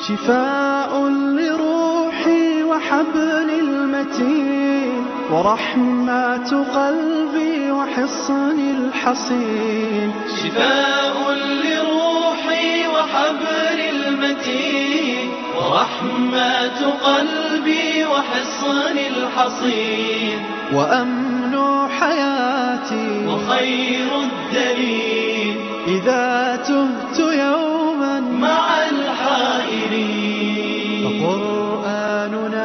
شفاء لروحي وحبل المتين ورحمة قلبي وحصن الحصين شفاء لروحي وحبل المتين ورحمة قلبي وحصن الحصين وأمن حياتي وخير الدليل إذا تهت يوما مع الحائرين فقرآننا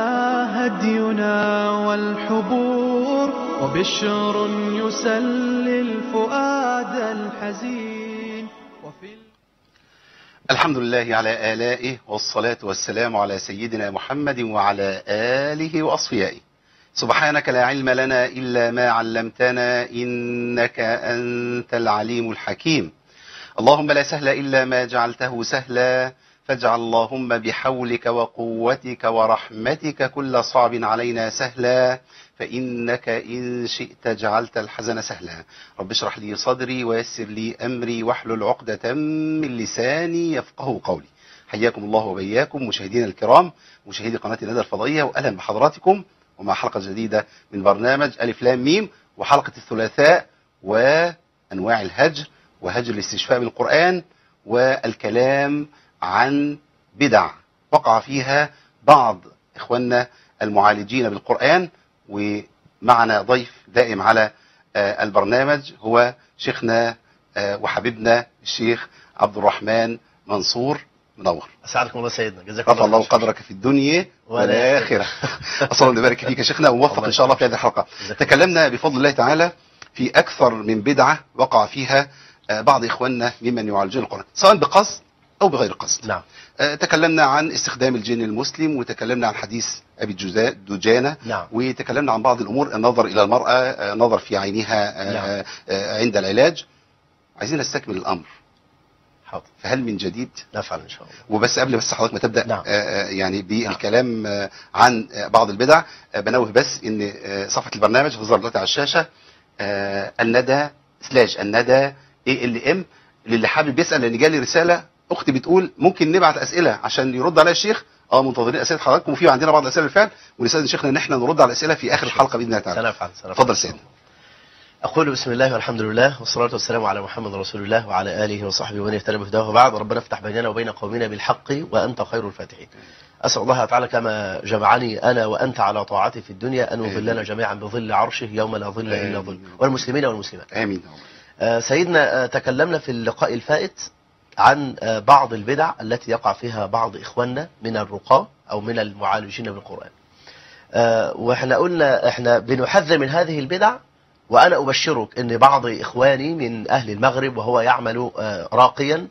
هدينا والحبور وبشر يسلي الفؤاد الحزين وفي الحمد لله على آلائه والصلاة والسلام على سيدنا محمد وعلى آله وأصفيائه سبحانك لا علم لنا إلا ما علمتنا إنك أنت العليم الحكيم اللهم لا سهل إلا ما جعلته سهلا فاجعل اللهم بحولك وقوتك ورحمتك كل صعب علينا سهلا فإنك إن شئت جعلت الحزن سهلا رب اشرح لي صدري ويسر لي أمري واحلل عقدة من لساني يفقه قولي حياكم الله وبياكم مشاهدينا الكرام مشاهدي قناة الندى الفضائية وأهلا بحضراتكم ومع حلقة جديدة من برنامج ألف لام ميم وحلقة الثلاثاء وأنواع الهجر وهجر الاستشفاء بالقرآن والكلام عن بدع وقع فيها بعض إخواننا المعالجين بالقرآن ومعنا ضيف دائم على آه، البرنامج هو شيخنا آه، وحبيبنا الشيخ عبد الرحمن منصور منور اسعدكم الله سيدنا جزاكم رفع الله خير. قدرك في الدنيا والآخرة أسأل الله يبارك فيك يا شيخنا وموفق إن شاء الله في هذه الحلقة جزاك تكلمنا بفضل الله تعالى في أكثر من بدعة وقع فيها آه، بعض إخواننا ممن يعالجون القرآن سواء بقصد أو بغير قصد نعم آه، تكلمنا عن استخدام الجن المسلم وتكلمنا عن حديث أبي الجزا- دجانة نعم وتكلمنا عن بعض الأمور النظر إلى المرأة آه، نظر في عينها آه، نعم. آه، عند العلاج عايزين نستكمل الأمر حاضر فهل من جديد نفعل ان شاء الله وبس قبل بس حضرتك ما تبدا نعم. آه، آه، يعني بالكلام آه، عن آه، بعض البدع آه، بنوه بس ان آه، صفحه البرنامج هتظهر دلوقتي على الشاشه آه، الندى سلاش الندى اي ال ام للي حابب يسال لان جالي رساله اختي بتقول ممكن نبعت اسئله عشان يرد عليها الشيخ اه منتظرين اسئله حضراتكم وفي عندنا بعض الاسئله بالفعل ونستاذن شيخنا ان احنا نرد على الاسئله في اخر الحلقه باذن الله تعالى سنفعل سنفعل اتفضل سيدنا اقول بسم الله والحمد لله والصلاه والسلام على محمد رسول الله وعلى اله وصحبه ومن اهتدى بهداه وبعد ربنا افتح بيننا وبين قومنا بالحق وانت خير الفاتحين اسال الله تعالى كما جمعني انا وانت على طاعته في الدنيا ان يظلنا جميعا بظل عرشه يوم لا ظل الا ظل والمسلمين والمسلمات امين آه، سيدنا آه، تكلمنا في اللقاء الفائت عن آه، بعض البدع التي يقع فيها بعض إخواننا من الرقاة أو من المعالجين بالقرآن آه، وإحنا قلنا إحنا بنحذر من هذه البدع وأنا أبشرك أن بعض إخواني من أهل المغرب وهو يعمل آه، راقيا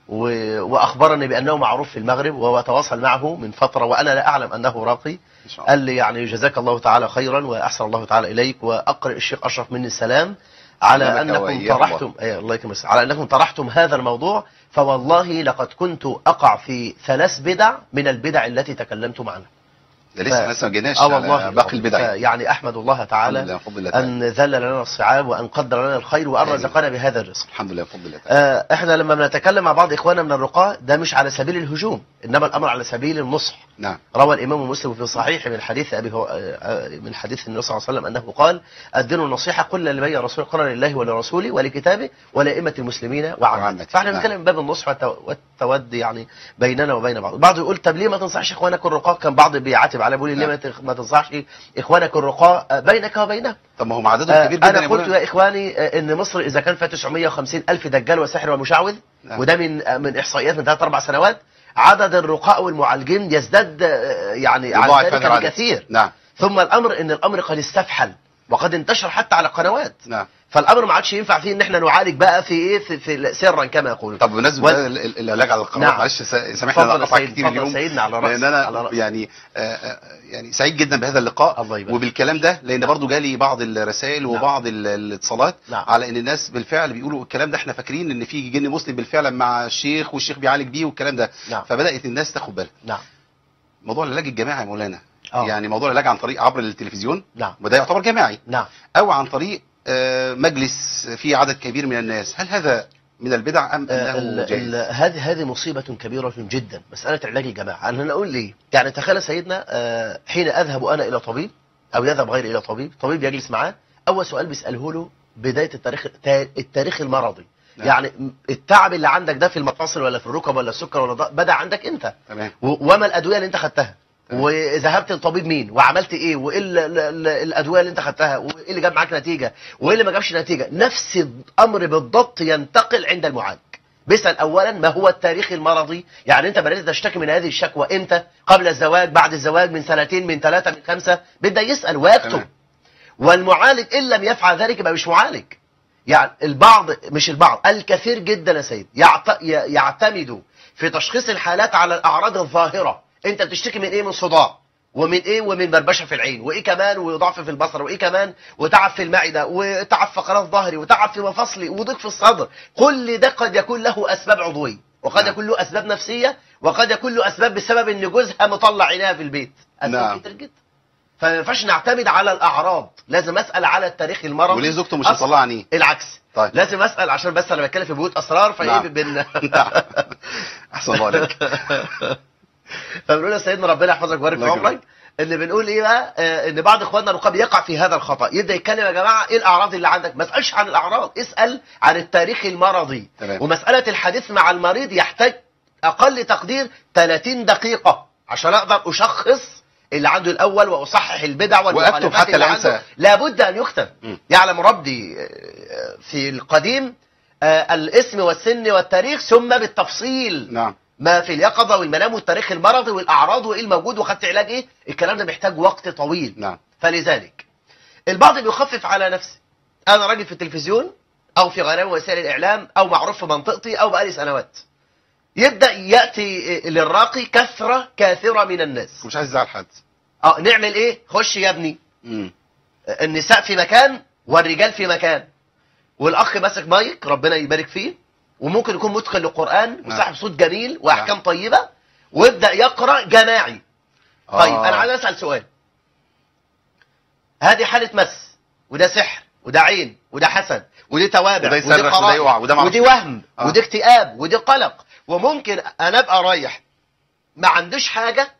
و- وأخبرني بأنه معروف في المغرب وهو تواصل معه من فترة وأنا لا أعلم أنه راقي ان شاء الله قال لي يعني جزاك الله تعالى خيرا وأحسن الله تعالى إليك وأقرئ الشيخ أشرف مني السلام على علمك أنكم وإياه طرحتم أي الله يكرمك على أنكم طرحتم هذا الموضوع فوالله لقد كنت أقع في ثلاث بدع من البدع التي تكلمت عنها ده لسه ف- لسه ما جيناش اه والله على باقي البدع يعني أحمد الله الحمد تعالى لله بفضل الله تعالى أن ذل لنا الصعاب وأن قدر لنا الخير وأن آمين. رزقنا بهذا الرزق الحمد لله بفضل الله تعالى آه، احنا لما بنتكلم مع بعض اخواننا من الرقاة ده مش على سبيل الهجوم انما الامر على سبيل النصح نعم روى الامام مسلم في صحيح من حديث ابي هو آه، آه، من حديث النبي صلى الله عليه وسلم انه قال الدين النصيحه قل لمن يا رسول قال لله ولرسوله ولكتابه ولائمه المسلمين وعامته. وعامته فاحنا نعم. بنتكلم من باب النصح والتو- والتود يعني بيننا وبين بعض بعض يقول طب ليه ما تنصحش اخوانك الرقاة كان بعض بيعاتب عليه بيقول لي ليه ما تخ- ما تنصحش اخوانك الرقاة آه، بينك وبينهم طب ما هم عددهم آه، كبير جدا انا يا قلت مولانا. يا اخواني آه، ان مصر اذا كان فيها 950 الف دجال وساحر ومشعوذ نعم. وده من آه، من احصائيات من ثلاث اربع سنوات عدد الرقاء والمعالجين يزداد آه، يعني عن يضاعف ذلك هذا العدد. بكثير نعم ثم الامر ان الامر قد استفحل وقد انتشر حتى على قنوات نعم فالامر ما عادش ينفع فيه ان احنا نعالج بقى في ايه في, في سرا كما يقولون طب بمناسبه وال- بقى ال- ال- العلاج على القناه نعم. معلش سا- سامحني اتفضل انا يا اقطع سيد، كتير اتفضل اليوم سيدنا على رأس- لان انا على رأس. يعني آه، آه، يعني سعيد جدا بهذا اللقاء الله يبارك. وبالكلام ده لان برضو جالي بعض الرسائل نعم. وبعض ال- الاتصالات نعم. على ان الناس بالفعل بيقولوا الكلام ده احنا فاكرين ان في جن مسلم بالفعل مع الشيخ والشيخ بيعالج بيه والكلام ده نعم فبدات الناس تاخد بالها نعم موضوع العلاج الجماعي يا مولانا آه. يعني موضوع العلاج عن طريق عبر التلفزيون نعم وده يعتبر جماعي نعم او عن طريق آه، مجلس فيه عدد كبير من الناس هل هذا من البدع ام آه، انه ال- جائز ال- هذه هذه مصيبة كبيرة جدا مسألة علاج الجماعة أنا أقول ليه يعني تخيل سيدنا آه، حين أذهب أنا إلى طبيب أو يذهب غيري إلى طبيب طبيب يجلس معاه أول سؤال بيسأله له بداية التاريخ تا- التاريخ المرضي نعم. يعني م- التعب اللي عندك ده في المفاصل ولا في الركب ولا السكر ولا ده بدأ عندك أنت تمام و- وما الادويه اللي انت خدتها تمام. وذهبت لطبيب مين وعملت ايه وايه ال- ال- ال- الادويه اللي انت خدتها وايه اللي جاب معاك نتيجه وايه اللي ما جابش نتيجه نفس الامر بالضبط ينتقل عند المعالج بيسال اولا ما هو التاريخ المرضي يعني انت بدات تشتكي من هذه الشكوى امتى قبل الزواج بعد الزواج من سنتين من ثلاثه من خمسه بدا يسال ويكتب تمام. والمعالج ان لم يفعل ذلك يبقى مش معالج يعني البعض مش البعض الكثير جدا يا سيد يعت... ي- يعتمد في تشخيص الحالات على الاعراض الظاهره انت بتشتكي من ايه من صداع ومن ايه ومن بربشه في العين وايه كمان وضعف في البصر وايه كمان وتعب في المعده وتعب في فقرات ظهري وتعب في مفاصلي وضيق في الصدر كل ده قد يكون له اسباب عضويه وقد نعم. يكون له اسباب نفسيه وقد يكون له اسباب بسبب ان جوزها مطلع عينيها في البيت اسباب نعم. كتير جدا فما ينفعش نعتمد على الاعراض لازم اسال على التاريخ المرضي وليه زوجته مش أص- مطلعه عينيه العكس طيب. لازم اسال عشان بس انا بتكلم في بيوت اسرار فايه نعم. بن نعم. احسن الله عليك فبنقول يا سيدنا ربنا يحفظك ويبارك في الله عمرك يكرمك. ان بنقول ايه بقى آه، ان بعض اخواننا الرقاب يقع في هذا الخطا يبدا يتكلم يا جماعه ايه الاعراض اللي عندك ما اسالش عن الاعراض اسال عن التاريخ المرضي تمام. ومساله الحديث مع المريض يحتاج اقل تقدير 30 دقيقه عشان اقدر اشخص اللي عنده الاول واصحح البدع والمخالفات حتى اللي لا عنده أنسى. لابد ان يكتب مم. يعلم ربي آه، في القديم آه، الاسم والسن والتاريخ ثم بالتفصيل نعم ما في اليقظه والمنام والتاريخ المرضي والاعراض وايه الموجود وخدت علاج ايه الكلام ده محتاج وقت طويل نعم فلذلك البعض بيخفف على نفسه انا راجل في التلفزيون او في غيرها من وسائل الاعلام او معروف في منطقتي او بقالي سنوات يبدا ياتي للراقي كثره كاثره من الناس مش عايز ازعل حد اه نعمل ايه خش يا ابني مم. النساء في مكان والرجال في مكان والاخ ماسك مايك ربنا يبارك فيه وممكن يكون متقن للقران نعم. وصاحب صوت جميل واحكام نعم. طيبه ويبدا يقرا جماعي طيب آه. انا عايز اسال سؤال هذه حاله مس وده سحر وده عين وده حسد ودي توابع وده ودي يصرخ وده قرائن يقع وده معرفش ودي وهم آه. ودي اكتئاب ودي قلق وممكن انا ابقى رايح ما عندوش حاجه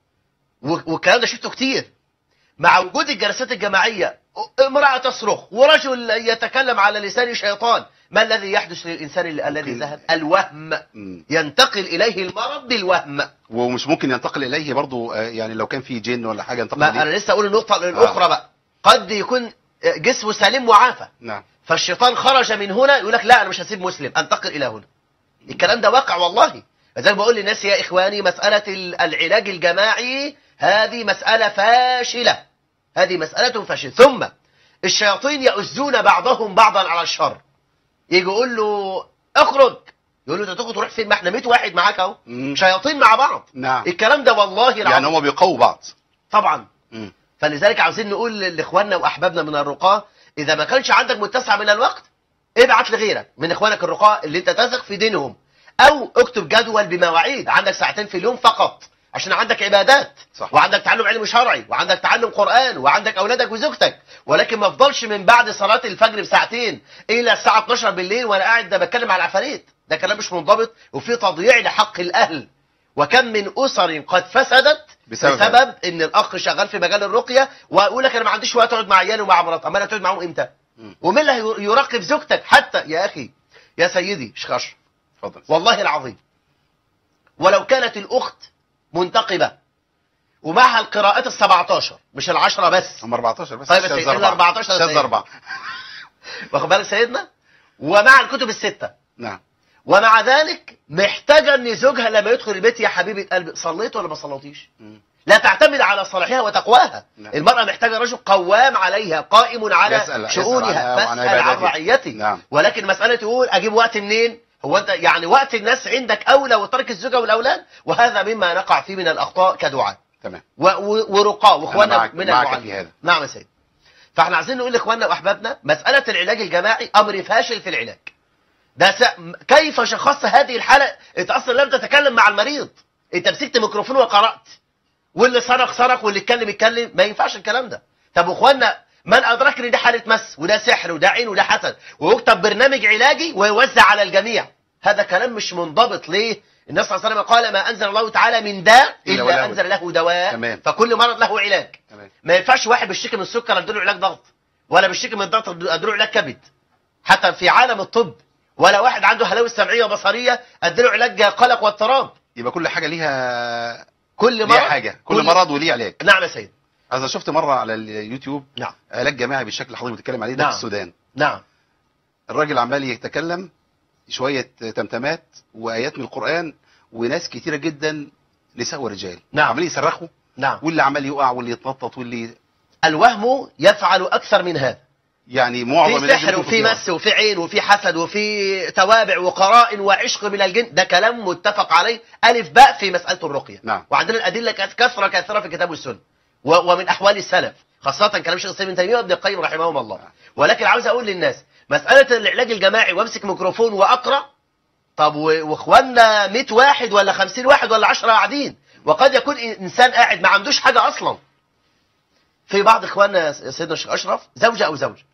و- والكلام ده شفته كتير مع وجود الجلسات الجماعيه امراه تصرخ ورجل يتكلم على لسان شيطان ما الذي يحدث للانسان ال- الذي ممكن- ذهب الوهم مم. ينتقل اليه المرض بالوهم ومش ممكن ينتقل اليه برضو آه، يعني لو كان في جن ولا حاجه ينتقل ما اليه انا لسه اقول النقطه الاخرى بقى قد يكون جسمه سليم معافى نعم فالشيطان خرج من هنا يقول لك لا انا مش هسيب مسلم انتقل الى هنا الكلام ده واقع والله لذلك بقول للناس يا اخواني مساله ال- العلاج الجماعي هذه مساله فاشله هذه مساله فاشله ثم الشياطين يؤذون بعضهم بعضا على الشر يجي يقول له اخرج يقول له انت تخرج تروح فين ما احنا 100 واحد معاك اهو مم. شياطين مع بعض نعم الكلام ده والله العظيم يعني هم بيقووا بعض طبعا مم. فلذلك عاوزين نقول لاخواننا واحبابنا من الرقاه اذا ما كانش عندك متسع من الوقت ابعت لغيرك من اخوانك الرقاه اللي انت تثق في دينهم او اكتب جدول بمواعيد عندك ساعتين في اليوم فقط عشان عندك عبادات صح. وعندك تعلم علم شرعي وعندك تعلم قران وعندك اولادك وزوجتك ولكن ما افضلش من بعد صلاه الفجر بساعتين الى الساعه 12 بالليل وانا قاعد ده بتكلم على العفاريت ده كلام مش منضبط وفي تضييع لحق الاهل وكم من اسر قد فسدت بسبب بسبب, بسبب ان الاخ شغال في مجال الرقيه ويقول لك انا ما عنديش وقت اقعد مع عيالي ومع مراتي امال هتقعد معاهم امتى مم. ومين اللي هي- يراقب زوجتك حتى يا اخي يا سيدي شيخ اشرف اتفضل والله العظيم ولو كانت الاخت منتقبه ومعها القراءات ال 17 مش ال 10 بس هم 14 بس طيب شاذ بس أربعة. إلا 14 شاذ زي- أربعة واخد بالك سيدنا ومع الكتب السته نعم ومع ذلك محتاجه ان زوجها لما يدخل البيت يا حبيبه قلبي صليت ولا ما صليتيش مم. لا تعتمد على صلاحها وتقواها نعم. المرأة محتاجة رجل قوام عليها قائم على يسأل- يسأل شؤونها عنها وعن فاسأل عن عبادته. رعيته نعم. ولكن مسألة تقول أجيب وقت منين هو أنت يعني وقت الناس عندك أولى وترك الزوجة والأولاد وهذا مما نقع فيه من الأخطاء كدعاء تمام و- و- ورقاء واخواننا معك- من معك المعلمين. في هذا. نعم يا سيدي فاحنا عايزين نقول لاخواننا واحبابنا مساله العلاج الجماعي امر فاشل في العلاج ده س... كيف شخصت هذه الحاله انت اصلا لم تتكلم مع المريض انت مسكت ميكروفون وقرات واللي صرخ صرخ واللي اتكلم اتكلم ما ينفعش الكلام ده طب واخواننا من ادرك ان دي حاله مس وده سحر وده عين وده حسد ويكتب برنامج علاجي ويوزع على الجميع هذا كلام مش منضبط ليه النبي صلى الله عليه وسلم قال ما انزل الله تعالى من داء إلا الا وله انزل له دواء تمام. فكل مرض له علاج تمام ما ينفعش واحد بيشتكي من السكر اديله علاج ضغط ولا بيشتكي من الضغط اديله علاج كبد حتى في عالم الطب ولا واحد عنده هلاوس سمعيه وبصريه اديله علاج قلق واضطراب يبقى كل حاجه ليها كل ليها مرض حاجه كل مرض وليه علاج نعم يا سيد انا شفت مره على اليوتيوب نعم علاج جماعي بالشكل اللي حضرتك بتتكلم عليه ده نعم. في السودان نعم الراجل عمال يتكلم شويه تمتمات وايات من القران وناس كتيره جدا نساء ورجال نعم. عمالين يصرخوا نعم واللي عمال يقع واللي يتنطط واللي الوهم يفعل اكثر من هذا يعني معظم في الناس سحر بتشوف وفي فيها. مس وفي عين وفي حسد وفي توابع وقرائن وعشق من الجن ده كلام متفق عليه الف باء في مساله الرقيه نعم. وعندنا الادله كانت كثره كثيره في الكتاب والسنه و- ومن احوال السلف خاصه كلام شيخ الاسلام ابن تيميه وابن القيم رحمهم الله ولكن عاوز اقول للناس مساله العلاج الجماعي وامسك ميكروفون واقرا طب و- واخواننا 100 واحد ولا 50 واحد ولا 10 قاعدين وقد يكون انسان قاعد ما عندوش حاجه اصلا في بعض اخواننا يا سيدنا الشيخ اشرف زوجه او زوج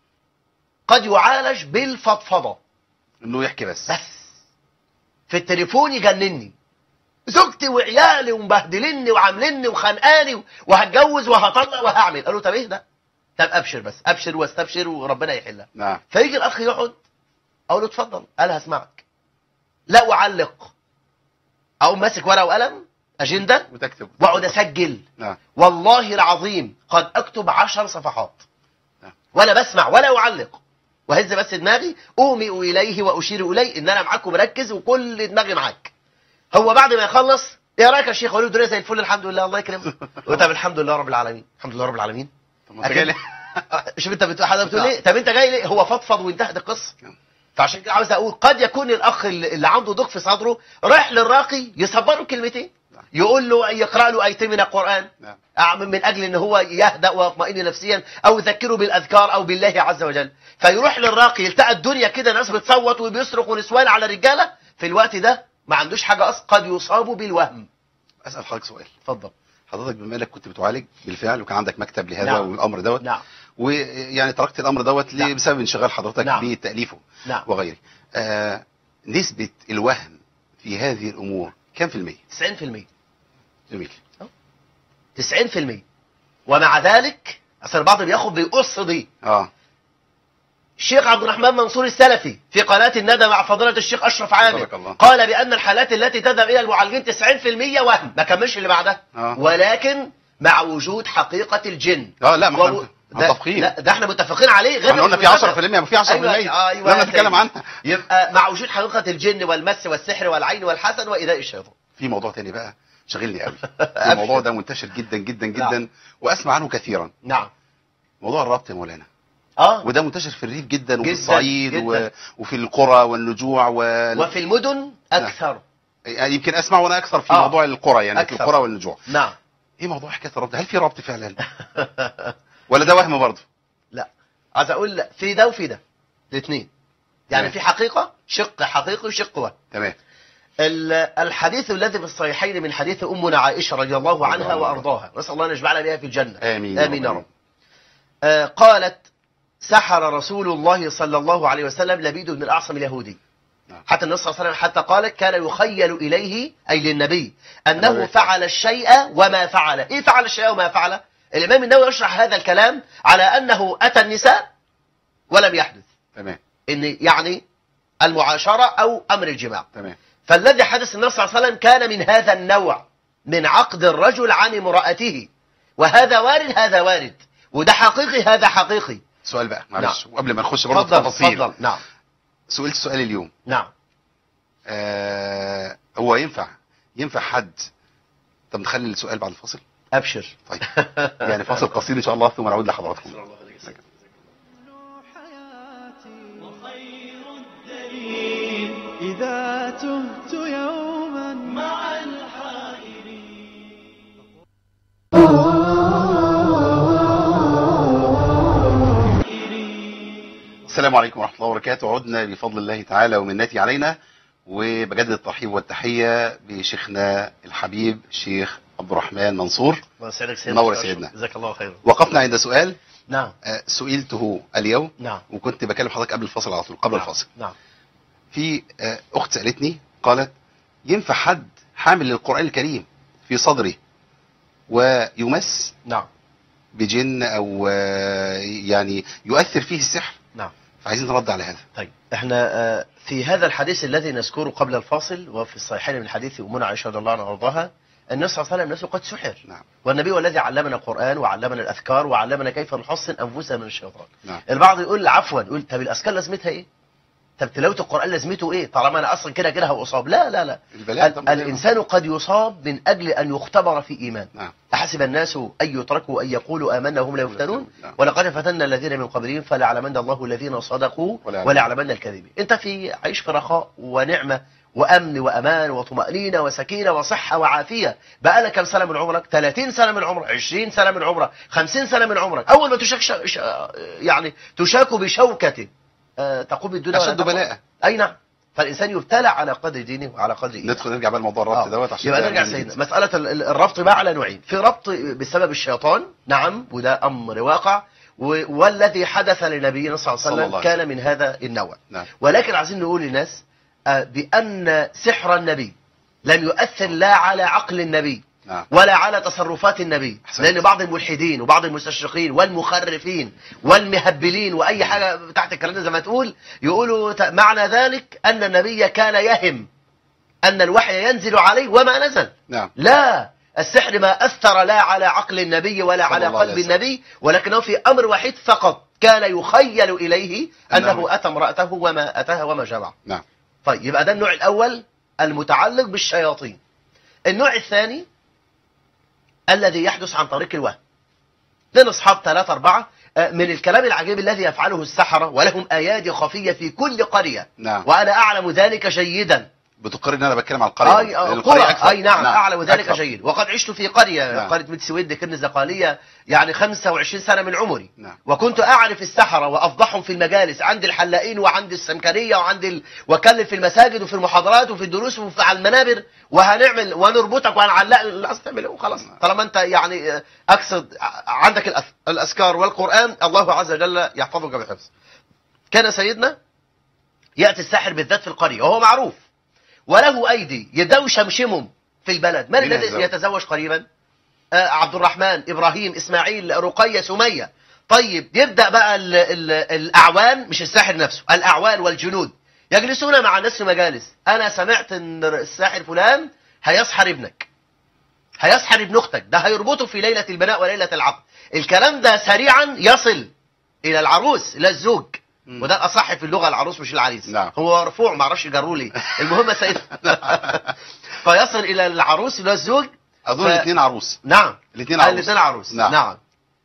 قد يعالج بالفضفضه انه يحكي بس بس في التليفون يجنني زوجتي وعيالي ومبهدلني وعامليني وخانقاني وهتجوز وهطلق وهعمل قالوا طب ايه ده طب ابشر بس ابشر واستبشر وربنا يحلها نعم فيجي الاخ يقعد اقول له اتفضل قال هسمعك لا اعلق او ماسك ورقه وقلم اجنده وتكتب واقعد اسجل نعم والله العظيم قد اكتب عشر صفحات نعم. ولا بسمع ولا اعلق وهز بس دماغي اومئ اليه واشير اليه ان انا معاك ومركز وكل دماغي معاك هو بعد ما يخلص ايه رايك يا شيخ اقول له الدنيا زي الفل الحمد لله الله يكرمك قلت طب الحمد لله رب العالمين الحمد لله رب العالمين طب ما انت أكيد. جاي ليه؟ شوف انت بتقول حضرتك بتقول ايه طب انت جاي ليه هو فضفض وانتهت القصه فعشان كده عاوز اقول قد يكون الاخ اللي اللي عنده ضيق في صدره رايح للراقي يصبره كلمتين يقول له يقرا له ايتين من القران نعم. أعمل من اجل ان هو يهدأ ويطمئن نفسيا او يذكره بالاذكار او بالله عز وجل فيروح للراقي يلتقى الدنيا كده ناس بتصوت وبيصرخ ونسوان على رجاله في الوقت ده ما عندوش حاجه اصلا قد يصاب بالوهم اسال حضرتك سؤال اتفضل حضرتك بما انك كنت بتعالج بالفعل وكان عندك مكتب لهذا نعم. والامر دوت نعم ويعني تركت الامر دوت ليه؟ نعم. بسبب انشغال حضرتك نعم. بتاليفه نعم وغيره آه نسبه الوهم في هذه الامور كم في المية 90% جميل 90% ومع ذلك اصل البعض بياخد بيقص دي اه الشيخ عبد الرحمن منصور السلفي في قناة الندى مع فضيلة الشيخ أشرف عامر بارك الله. قال بأن الحالات التي تذهب إلى المعالجين 90% وهم ما كملش اللي بعدها آه. ولكن مع وجود حقيقة الجن اه لا ما و- احنا ده- متفقين لا ده احنا متفقين عليه غير احنا قلنا في 10% ما في 10% أيوة أيوة لما نتكلم أيوة. عنها يبقى مع وجود حقيقة الجن والمس والسحر والعين والحسد وإيذاء الشيطان في موضوع تاني بقى شغلني قوي أبشر. الموضوع ده منتشر جدا جدا جدا نعم. واسمع عنه كثيرا نعم موضوع الربط يا مولانا اه وده منتشر في الريف جدا وفي جداً، الصعيد جداً. و... وفي القرى والنجوع و... وفي المدن أكثر يعني يمكن اسمع وانا اكثر في آه. موضوع القرى يعني أكثر. في القرى والنجوع نعم ايه موضوع حكايه الربط هل في ربط فعلا ولا ده وهم برضه لا عايز اقول لا في ده وفي ده الاثنين يعني تمام. في حقيقه شق حقيقي وشق وهم تمام ال- الحديث الذي في الصحيحين من حديث امنا عائشه رضي الله عنها الله. وارضاها نسال الله ان يجمعنا بها في الجنه امين امين يا رب آه، قالت سحر رسول الله صلى الله عليه وسلم لبيد بن الاعصم اليهودي نعم. حتى النبي صلى الله عليه وسلم حتى قالت كان يخيل اليه اي للنبي انه نعم. فعل الشيء وما فعل ايه فعل الشيء وما فعل الامام النووي يشرح هذا الكلام على انه اتى النساء ولم يحدث تمام ان يعني المعاشره او امر الجماع تمام فالذي حدث النبي صلى الله عليه وسلم كان من هذا النوع من عقد الرجل عن امرأته وهذا وارد هذا وارد وده حقيقي هذا حقيقي سؤال بقى معلش وقبل ما نخش برضه في تفضل التفاصيل تفضل نعم سئلت سؤال اليوم نعم آه هو ينفع ينفع حد طب نخلي السؤال بعد الفاصل ابشر طيب يعني فاصل قصير ان شاء الله ثم نعود لحضراتكم حياتي وخير الدليل إذا تهت يوما مع الحائرين السلام عليكم ورحمه الله وبركاته عدنا بفضل الله تعالى ومنته علينا وبجدد الترحيب والتحيه بشيخنا الحبيب الشيخ عبد الرحمن منصور الله يسعدك سيدنا منور سيدنا. جزاك الله خيرا وقفنا عند سؤال نعم آه، سئلته اليوم نعم وكنت بكلم حضرتك قبل الفاصل على طول قبل نعم. الفاصل نعم في آه، اخت سالتني قالت ينفع حد حامل للقران الكريم في صدره ويمس نعم بجن او آه، يعني يؤثر فيه السحر نعم فعايزين نرد على هذا طيب احنا آه، في هذا الحديث الذي نذكره قبل الفاصل وفي الصحيحين من حديث امنا عائشه رضي الله عنها وارضاها النبي صلى الله عليه وسلم نفسه قد سحر نعم والنبي هو الذي علمنا القران وعلمنا الاذكار وعلمنا كيف نحصن انفسنا من الشيطان نعم البعض يقول عفوا يقول طب الاذكار لازمتها ايه طب تلاوه القران لازمته ايه طالما انا اصلا كده كده هاصاب لا لا لا البلاء ال- طبعاً. الانسان قد يصاب من اجل ان يختبر في ايمان نعم أحسب الناس أن يتركوا أن يقولوا آمنا وهم لا يفتنون نعم. ولقد فتنا الذين من قبلهم فليعلمن الله الذين صدقوا وليعلمن. وليعلمن الكاذبين أنت في عيش في رخاء ونعمة وأمن وأمان وطمأنينة وسكينة وصحة وعافية بقى لك كم سنة من عمرك 30 سنة من عمرك 20 سنة من عمرك 50 سنة من عمرك أول ما تشاك ش... ش... يعني تشاك بشوكة آه، تقوم الدنيا ولا أشد تقوم. بلاء. أي نعم فالإنسان يبتلى على قدر دينه وعلى قدر إيمانه ندخل نرجع بقى لموضوع الربط آه. دوت عشان يبقى ده نرجع مهم سيدنا جداً. مسألة ال- ال- الربط بقى على نوعين في ربط بسبب الشيطان نعم وده أمر واقع و- والذي حدث لنبينا صلى الله صلى عليه الله وسلم عليه كان من هذا النوع نعم ولكن عايزين نقول للناس آه، بأن سحر النبي لم يؤثر لا على عقل النبي نعم ولا على تصرفات النبي أحسنت. لأن بعض الملحدين وبعض المستشرقين والمخرفين والمهبلين وأي حاجة تحت الكلام ده زي ما تقول يقولوا ت- معنى ذلك أن النبي كان يهم أن الوحي ينزل عليه وما نزل نعم لا السحر ما أثر لا على عقل النبي ولا صلى على الله عليه قلب وسلم. النبي ولكنه في أمر وحيد فقط كان يخيل إليه نعم. أنه أتى امرأته وما أتاها وما جمع نعم طيب يبقى ده النوع الأول المتعلق بالشياطين النوع الثاني الذي يحدث عن طريق الوهم لنا أصحاب ثلاثة أربعة آه، من الكلام العجيب الذي يفعله السحرة ولهم أيادي خفية في كل قرية نعم وأنا أعلم ذلك جيدا بتقرر ان انا بتكلم عن القريه أي لأن آه، القرية قرى أكثر. أي نعم, أعلم ذلك أكثر. جيد وقد عشت في قرية نعم. قرية ميت سويد كرن الزقالية يعني 25 سنة من عمري نعم. وكنت أعرف السحرة وأفضحهم في المجالس عند الحلاقين وعند السمكرية وعند ال... وأكلم في المساجد وفي المحاضرات وفي الدروس وفي على المنابر وهنعمل ونربطك وهنعلق اللي عايز تعمله وخلاص طالما أنت يعني آه، أقصد ع- عندك الأث... الأذكار والقرآن الله عز وجل يحفظك بحفظ كان سيدنا يأتي الساحر بالذات في القرية وهو معروف وله أيدي يدو شمشمهم في البلد من مين الذي يتزوج؟ يتزوج قريبا آه عبد الرحمن إبراهيم إسماعيل رقية سمية طيب يبدأ بقى ال ال الأعوان مش الساحر نفسه الأعوان والجنود يجلسون مع الناس في مجالس أنا سمعت أن الساحر فلان هيسحر ابنك هيسحر ابن أختك ده هيربطه في ليلة البناء وليلة العقد الكلام ده سريعا يصل إلى العروس إلى الزوج مم. وده الأصح في اللغة العروس مش العريس نعم. هو مرفوع ما اعرفش جروا لي المهم يا سيد فيصل إلى العروس إلى الزوج اظن ف- الاثنين عروس نعم الاثنين عروس الاثنين عروس نعم. نعم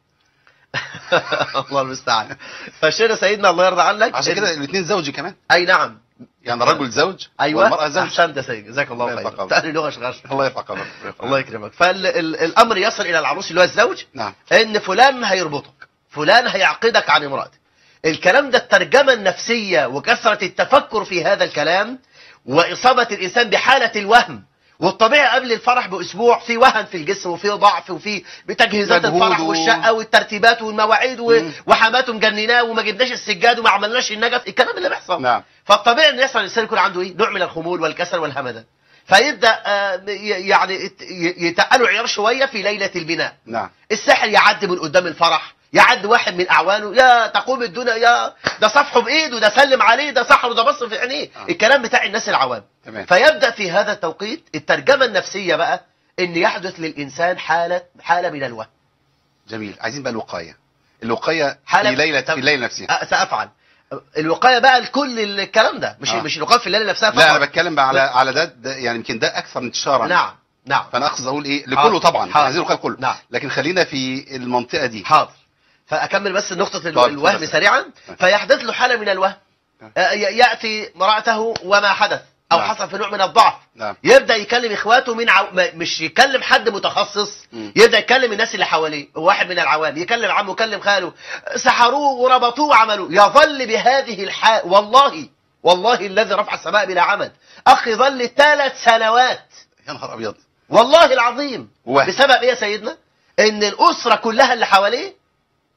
الله المستعان فالشيخ سيدنا الله يرضى عنك عشان إن- كده الاثنين زوجي كمان اي نعم يعني الرجل زوج ايوه والمرأة زوج احسنت يا سيدي جزاك الله الله خير يرفع تاني لغه شغال الله يرفع قدرك الله يكرمك فالامر يصل الى العروس اللي هو الزوج نعم ان فلان هيربطك فلان هيعقدك عن امرأتك الكلام ده الترجمة النفسية وكثرة التفكر في هذا الكلام وإصابة الإنسان بحالة الوهم والطبيعي قبل الفرح بأسبوع في وهن في الجسم وفي ضعف وفي بتجهيزات مجهود الفرح و- والشقة والترتيبات والمواعيد و- مم. وحماته مجنناه وما جبناش السجاد وما عملناش النجف الكلام اللي بيحصل نعم فالطبيعي ان يحصل الانسان يكون عنده ايه نوع من الخمول والكسل والهمدان فيبدا آه، ي- يعني يت- ي- يتقلوا عيار شويه في ليله البناء نعم الساحر يعدي من قدام الفرح يعدي واحد من اعوانه يا تقوم الدنيا يا ده صفحه بايده ده سلم عليه ده سحره ده بص في عينيه آه. الكلام بتاع الناس العوام تمام فيبدا في هذا التوقيت الترجمه النفسيه بقى ان يحدث للانسان حاله حاله من الوهم جميل عايزين بقى الوقاية الوقاية حالة- في ليلة طب- في الليلة نفسها أه سافعل الوقايه بقى لكل الكلام ده مش آه. مش الوقايه في الليله نفسها لا انا فقط. بتكلم بقى على على ده, ده يعني يمكن ده اكثر انتشارا نعم نعم فانا اقصد اقول ايه حاضر. لكله طبعا حاضر. عايزين الوقاية كله نعم. لكن خلينا في المنطقة دي حاضر فأكمل بس نقطة ال- طيب، الوهم اتفضل. سريعا فيحدث له حالة من الوهم آه، ي- يأتي امرأته وما حدث أو نعم. حصل في نوع من الضعف نعم يبدأ يكلم إخواته من عو... ما- مش يكلم حد متخصص مم. يبدأ يكلم الناس اللي حواليه واحد من العوام يكلم عمه يكلم خاله سحروه وربطوه وعملوا يظل بهذه الحال والله والله الذي رفع السماء بلا عمد أخي ظل ثلاث سنوات يا نهار ابيض والله العظيم وهم. بسبب ايه يا سيدنا ان الاسره كلها اللي حواليه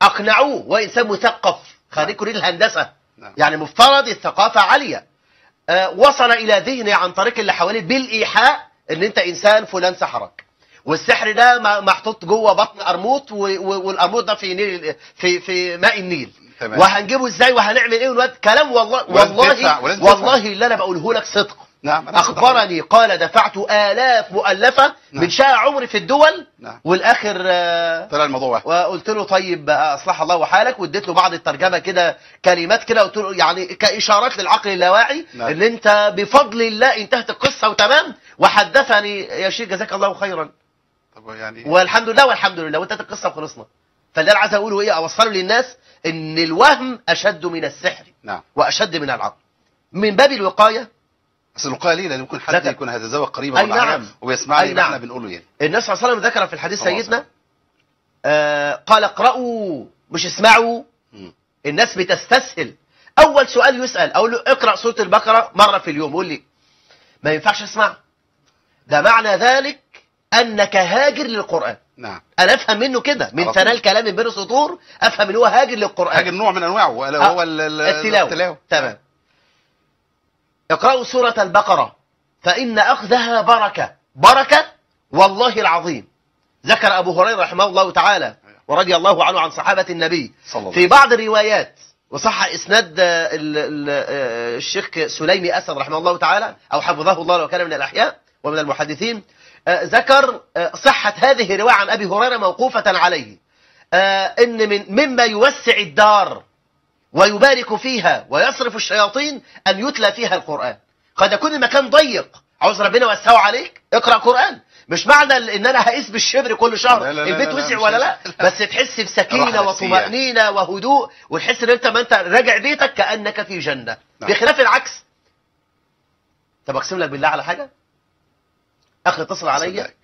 اقنعوه وانسان مثقف خريج كليه الهندسه نعم. يعني مفترض الثقافه عاليه آه، وصل الى ذهنه عن طريق اللي حواليه بالايحاء ان انت انسان فلان سحرك والسحر ده م- محطوط جوه بطن قرموط و- و- والقرموط ده في نيل في في ماء النيل تمام. وهنجيبه ازاي وهنعمل ايه والواد كلام والله ولازم والله تدفع- ولازم تدفع. والله اللي انا بقوله لك صدق نعم أنا أصدق. اخبرني قال دفعت الاف مؤلفه نعم. من شاء عمري في الدول نعم. والاخر آه، طلع الموضوع واحد وقلت له طيب بقى اصلح الله حالك واديت له بعض الترجمه كده كلمات كده قلت له يعني كاشارات للعقل اللاواعي نعم. ان انت بفضل الله انتهت القصه وتمام وحدثني يا شيخ جزاك الله خيرا طب يعني والحمد لله والحمد لله وانتهت القصه وخلصنا فاللي انا عايز اقوله ايه اوصله للناس ان الوهم اشد من السحر نعم واشد من العقل من باب الوقايه بس الوقايه ليه؟ لان ممكن حد لا، يكون هيتزوج قريبا أي ولا حاجة نعم. وبيسمعني أي اللي احنا نعم. بنقوله يعني النبي صلى الله عليه وسلم ذكر في الحديث صلى الله عليه سيدنا آه قال اقرأوا مش اسمعوا مم. الناس بتستسهل اول سؤال يسأل اقول له اقرأ سورة البقرة مرة في اليوم يقول لي ما ينفعش اسمع ده معنى ذلك انك هاجر للقرآن نعم انا افهم منه كده من على طول. ثناء الكلام من بين السطور افهم ان هو هاجر للقرآن هاجر نوع من انواعه ولا آه، هو ال- ال- التلاوة التلاوه تمام اقرأوا سورة البقرة فإن أخذها بركة بركة والله العظيم ذكر أبو هريرة رحمه الله تعالى ورضي الله عنه عن صحابة النبي صلى الله في بعض الروايات وصح إسناد آه، ال- ال- آه، الشيخ سليمي أسد رحمه الله تعالى أو حفظه الله لو كان من الأحياء ومن المحدثين آه، ذكر آه، صحة هذه الرواية عن أبي هريرة موقوفة عليه آه، إن من مما يوسع الدار ويبارك فيها ويصرف الشياطين أن يتلى فيها القرآن قد يكون المكان ضيق عاوز ربنا يوسعه عليك اقرأ قرآن مش معنى ان انا هقيس بالشبر كل شهر لا، لا، لا، البيت لا، لا، وسع مش ولا هقيس. لا بس تحس بسكينة راحة نفسية. وطمأنينة وهدوء وتحس ان انت ما انت راجع بيتك كأنك في جنة نعم. بخلاف العكس طب اقسم لك بالله على حاجة اخي اتصل عليا صدقك.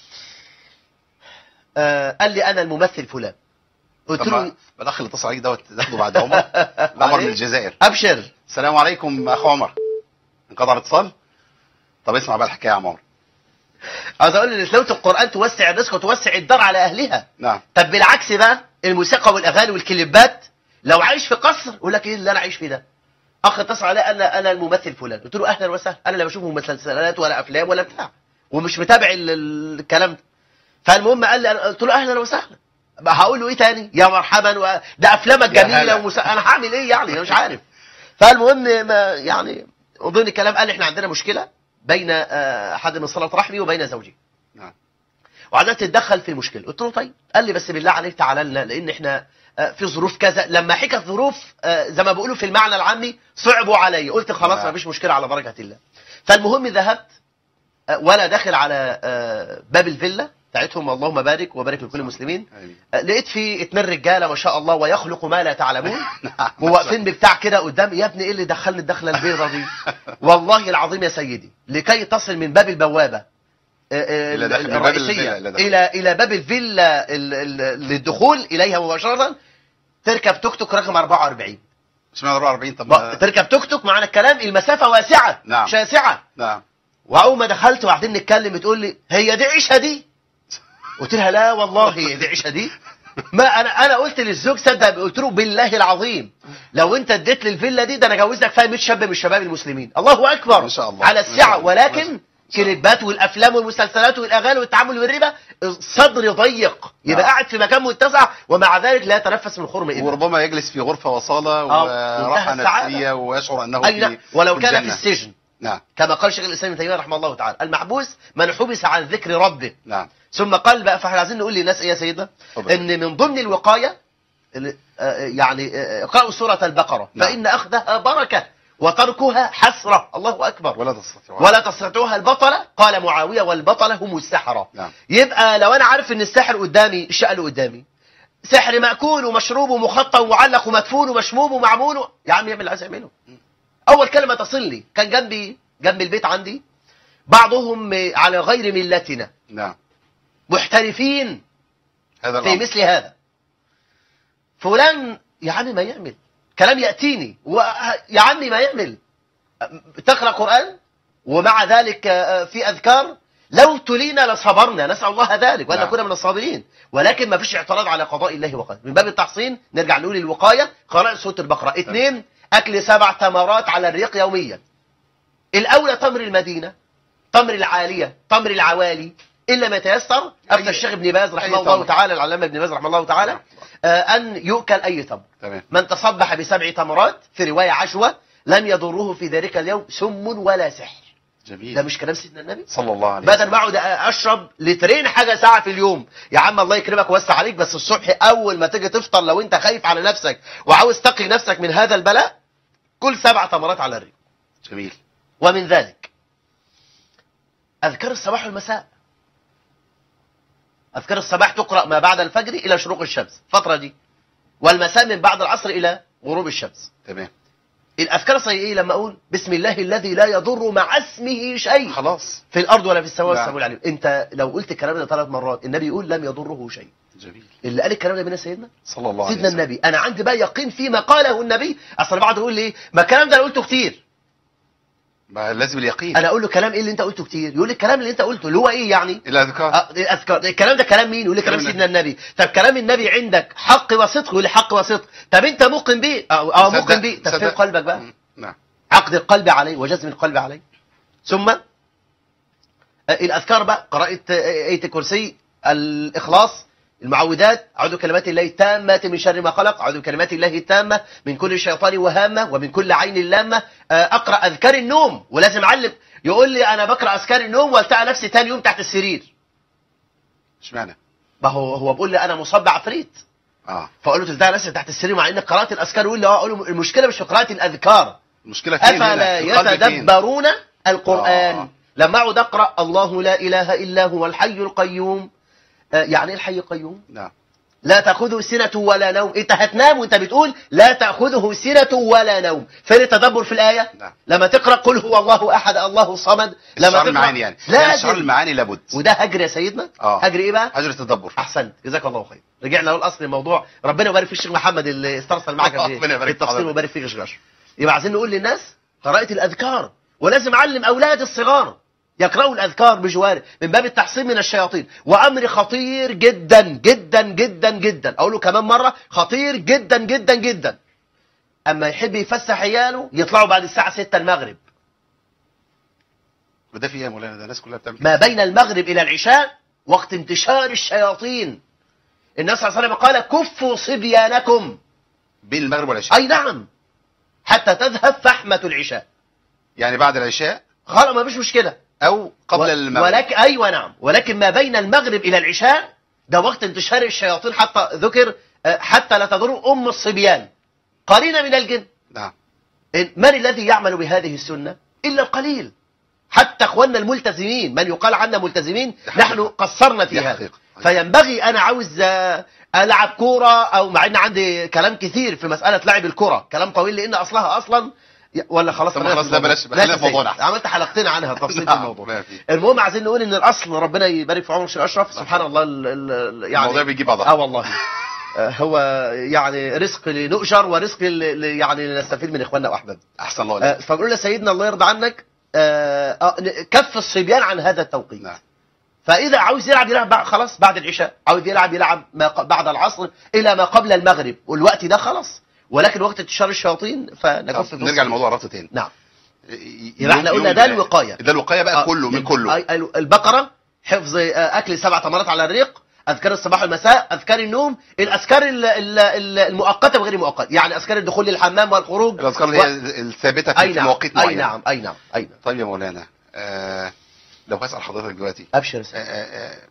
آه قال لي انا الممثل فلان قلت طب له ما ما الاخ اللي اتصل عليك دوت تاخده بعد عمر عمر من الجزائر ابشر السلام عليكم اخ عمر انقطع الاتصال طب اسمع بقى الحكايه يا عمر عاوز اقول ان تلاوه القران توسع الرزق وتوسع الدار على اهلها نعم طب بالعكس بقى الموسيقى والاغاني والكليبات لو عايش في قصر يقول لك ايه اللي انا عايش فيه ده اخ اتصل علي انا انا الممثل فلان قلت له اهلا وسهلا انا لا بشوف مسلسلات ولا افلام ولا بتاع ومش متابع ال- ال- الكلام ده فالمهم قال لي أنا قلت له اهلا وسهلا بقى هقول له ايه تاني يا مرحبا و... ده افلامك يا جميله هلا. ومس... انا هعمل ايه يعني انا مش عارف فالمهم ما يعني اظن الكلام قال احنا عندنا مشكله بين آه، احد من صله رحمي وبين زوجي نعم وعايزك تتدخل في المشكله قلت له طيب قال لي بس بالله عليك تعالى لنا لان احنا آه، في ظروف كذا لما حكى ظروف آه، زي ما بيقولوا في المعنى العامي صعبوا علي قلت خلاص نعم. ما فيش مشكله على بركه الله فالمهم ذهبت آه، وانا داخل على آه، باب الفيلا بتاعتهم اللهم بارك وبارك لكل المسلمين آمين. آه، لقيت في اتنين رجاله ما شاء الله ويخلق ما لا تعلمون نعم. وواقفين ببتاع كده قدامي يا ابني ايه اللي دخلني الدخله البيضه دي والله العظيم يا سيدي لكي تصل من باب البوابه آه، آه، إلى داخل- من باب الرئيسيه الفيلا، إلى داخل. الى الى باب الفيلا ال- ال- للدخول اليها مباشره تركب توك توك رقم 44 اشمعنى 44 طب بقى ما- تركب توك توك معنى الكلام المسافه واسعه نعم. شاسعه نعم واول ما دخلت وقاعدين نتكلم بتقول لي هي دي عيشه دي قلت لها لا والله هي دي عيشه دي ما انا انا قلت للزوج صدق قلت له بالله العظيم لو انت اديت لي الفيلا دي ده انا جوزك فيها 100 شاب من شباب المسلمين الله اكبر ما شاء الله. على ما شاء السعه الله. ولكن ما شاء الله. كليبات والافلام والمسلسلات والاغاني والتعامل بالربا صدري ضيق يبقى نعم. قاعد في مكان متسع ومع ذلك لا يتنفس من خرم الا وربما يجلس في غرفه وصاله آه، وراحه منتهى السعادة. نفسيه ويشعر انه اي في لا ولو كان في الجنة. السجن نعم كما قال شيخ الاسلام ابن تيميه رحمه الله تعالى المحبوس من حبس عن ذكر ربه نعم ثم قال بقى فاحنا عايزين نقول للناس ايه يا سيدنا اتفضل. ان من ضمن الوقايه اللي- آه، يعني آه، اقرأوا سورة البقرة نعم. فإن أخذها بركة وتركها حسرة الله أكبر ولا تستطيع ولا تستطيعها البطلة قال معاوية والبطلة هم السحرة نعم. يبقى لو أنا عارف إن السحر قدامي الشقل قدامي سحر مأكول ومشروب ومخطى ومعلق ومدفون ومشموم ومعمول و- يا عم يعمل اللي عايز يعمله أول كلمة تصل لي كان جنبي جنب البيت عندي بعضهم على غير ملتنا نعم محترفين هذا في الامر مثل هذا فلان يا عمي ما يعمل كلام يأتيني و... يا عمي ما يعمل تقرأ قرآن ومع ذلك آه، في أذكار لو ابتلينا لصبرنا نسأل الله ذلك وأن نعم. نكون من الصابرين ولكن ما فيش اعتراض على قضاء الله وقدره من باب التحصين نرجع نقول الوقاية قراءة سورة البقرة اثنين أكل سبع تمرات على الريق يوميا الأولى تمر المدينة تمر العالية تمر العوالي إلا ما يتيسر أفتى أي- الشيخ ابن باز أي رحمه الله تمر. تعالى العلامة ابن باز رحمه الله تعالى نعم. آه، أن يؤكل أي تمر تمام من تصبح بسبع تمرات في رواية عشوة لم يضره في ذلك اليوم سم ولا سحر ده جميل مش كلام سيدنا النبي صلى الله عليه بدل ما اقعد اشرب لترين حاجه ساعه في اليوم يا عم الله يكرمك ويوسع عليك بس الصبح اول ما تيجي تفطر لو انت خايف على نفسك وعاوز تقي نفسك من هذا البلاء كل سبع تمرات على الريق جميل ومن ذلك اذكار الصباح والمساء اذكار الصباح تقرا ما بعد الفجر الى شروق الشمس الفتره دي والمساء من بعد العصر الى غروب الشمس تمام الاذكار زي ايه لما اقول بسم الله الذي لا يضر مع اسمه شيء خلاص في الارض ولا في السماء نعم. والسماء العليم انت لو قلت الكلام ده ثلاث مرات النبي يقول لم يضره شيء جميل اللي قال الكلام ده مين يا سيدنا صلى الله عليه سيدنا وسلم النبي انا عندي بقى يقين فيما قاله النبي اصل بعض يقول لي ما الكلام ده انا قلته كتير ما لازم اليقين انا اقول له كلام ايه اللي انت قلته كتير يقول لي الكلام اللي انت قلته اللي هو ايه يعني الاذكار آه، الاذكار الكلام ده كلام مين يقول لي كلام كلام سيدنا النبي طب كلام النبي عندك حق وصدق يقول لي حق وصدق طب انت موقن بيه اه آه، صدق- موقن بيه طب فين صدق. قلبك بقى مم. نعم عقد القلب عليه وجزم القلب عليه ثم آه، الأذكار بقى قراءة آه، آية الكرسي الإخلاص المعوذات أعوذ بكلمات الله التامة من شر ما خلق أعوذ بكلمات الله التامة من كل شيطان وهامة ومن كل عين لامة آه، أقرأ أذكار النوم ولازم أعلم يقول لي أنا بقرأ أذكار النوم والتقى نفسي تاني يوم تحت السرير اشمعنى ما هو هو بيقول لي أنا مصاب بعفريت اه فأقول له تلتقى نفسي تحت السرير مع إنك قرأت الأذكار يقول لي أه أقول له المشكلة مش في قراءة الأذكار المشكله فين هنا؟ أفلا في القلب فين؟ يتدبرون القرآن آه. لما أقعد أقرأ الله لا إله إلا هو الحي القيوم آه، يعني إيه الحي القيوم نعم لا تأخذه سنة ولا نوم أنت هتنام وأنت بتقول لا تأخذه سنة ولا نوم فين التدبر في الآية نعم. لما تقرأ قل هو الله أحد الله الصمد لما استشعار تقرأ المعاني يعني يعني استشعار لازم المعاني لابد وده هجر يا سيدنا آه. هجر إيه بقى اجر التدبر احسنت جزاك الله خير رجعنا له الاصل الموضوع ربنا يبارك في الشيخ محمد اللي استرسل معاك في ربنا يبارك في في التفصيل حضرتك. ويبارك فيك يا شيخ أشرف. يبقى عايزين نقول للناس قراءة الاذكار ولازم اعلم اولاد الصغار يقرأوا الاذكار بجوار من باب التحصين من الشياطين وامر خطير جدا جدا جدا جدا اقوله كمان مره خطير جدا جدا جدا اما يحب يفسح عياله يطلعوا بعد الساعه 6 المغرب وده في ايه يا مولانا ده الناس كلها بتعمل كده. ما بين المغرب إلى العشاء وقت انتشار الشياطين النبي صلى الله عليه وسلم قال كفوا صبيانكم بين المغرب والعشاء أي نعم حتى تذهب فحمة العشاء يعني بعد العشاء خلاص ما فيش مشكلة او قبل و- المغرب ولكن أيوة نعم ولكن ما بين المغرب إلى العشاء ده وقت انتشار الشياطين حتى ذكر آه، حتى لا تضر أم الصبيان قرينة من الجن نعم من الذي يعمل بهذه السنة إلا القليل حتى اخواننا الملتزمين من يقال عنا ملتزمين دي حقيقة. نحن قصرنا في دي هذا حقيقة. فينبغي انا عاوز آه، العب كوره او مع ان عندي كلام كثير في مساله لعب الكره كلام طويل لان اصلها اصلا ي- ولا خلاص طب خلينا خلاص في لا الموضوع. بلاش- خلينا في تسيب. موضوعنا أحسن. عملت حلقتين عنها تفصيل في نعم، الموضوع ما في. المهم عايزين نقول ان الاصل ربنا يبارك في عمرك الشيخ اشرف سبحان الله ال- ال- ال- يعني الموضوع بيجيب بعضها. اه والله آه، هو يعني رزق لنؤجر ورزق ل- ل- يعني لنستفيد من اخواننا واحبابنا احسن الله آه، عليك فبقول لسيدنا الله يرضى عنك آه، آه، كف الصبيان عن هذا التوقيت نعم فاذا عاوز يلعب يلعب بعد خلاص بعد العشاء عاوز يلعب يلعب ما ق- بعد العصر الى ما قبل المغرب والوقت ده خلاص ولكن وقت انتشار الشياطين فنكف طب نرجع لموضوع ربط تاني نعم ي- يبقى احنا يوم قلنا ده البناء. الوقايه ده الوقايه بقى آه، كله من كله أي- أي- البقره حفظ آه، اكل سبع تمرات على الريق اذكار الصباح والمساء اذكار النوم الاذكار ال- ال- ال- المؤقته وغير المؤقته يعني اذكار الدخول للحمام والخروج الاذكار اللي و- هي الثابته في اي في نعم مواقيت اي معينه نعم اي نعم اي نعم طيب يا مولانا آه لو هسال حضرتك دلوقتي ابشر يا آه سيدي. آه آه،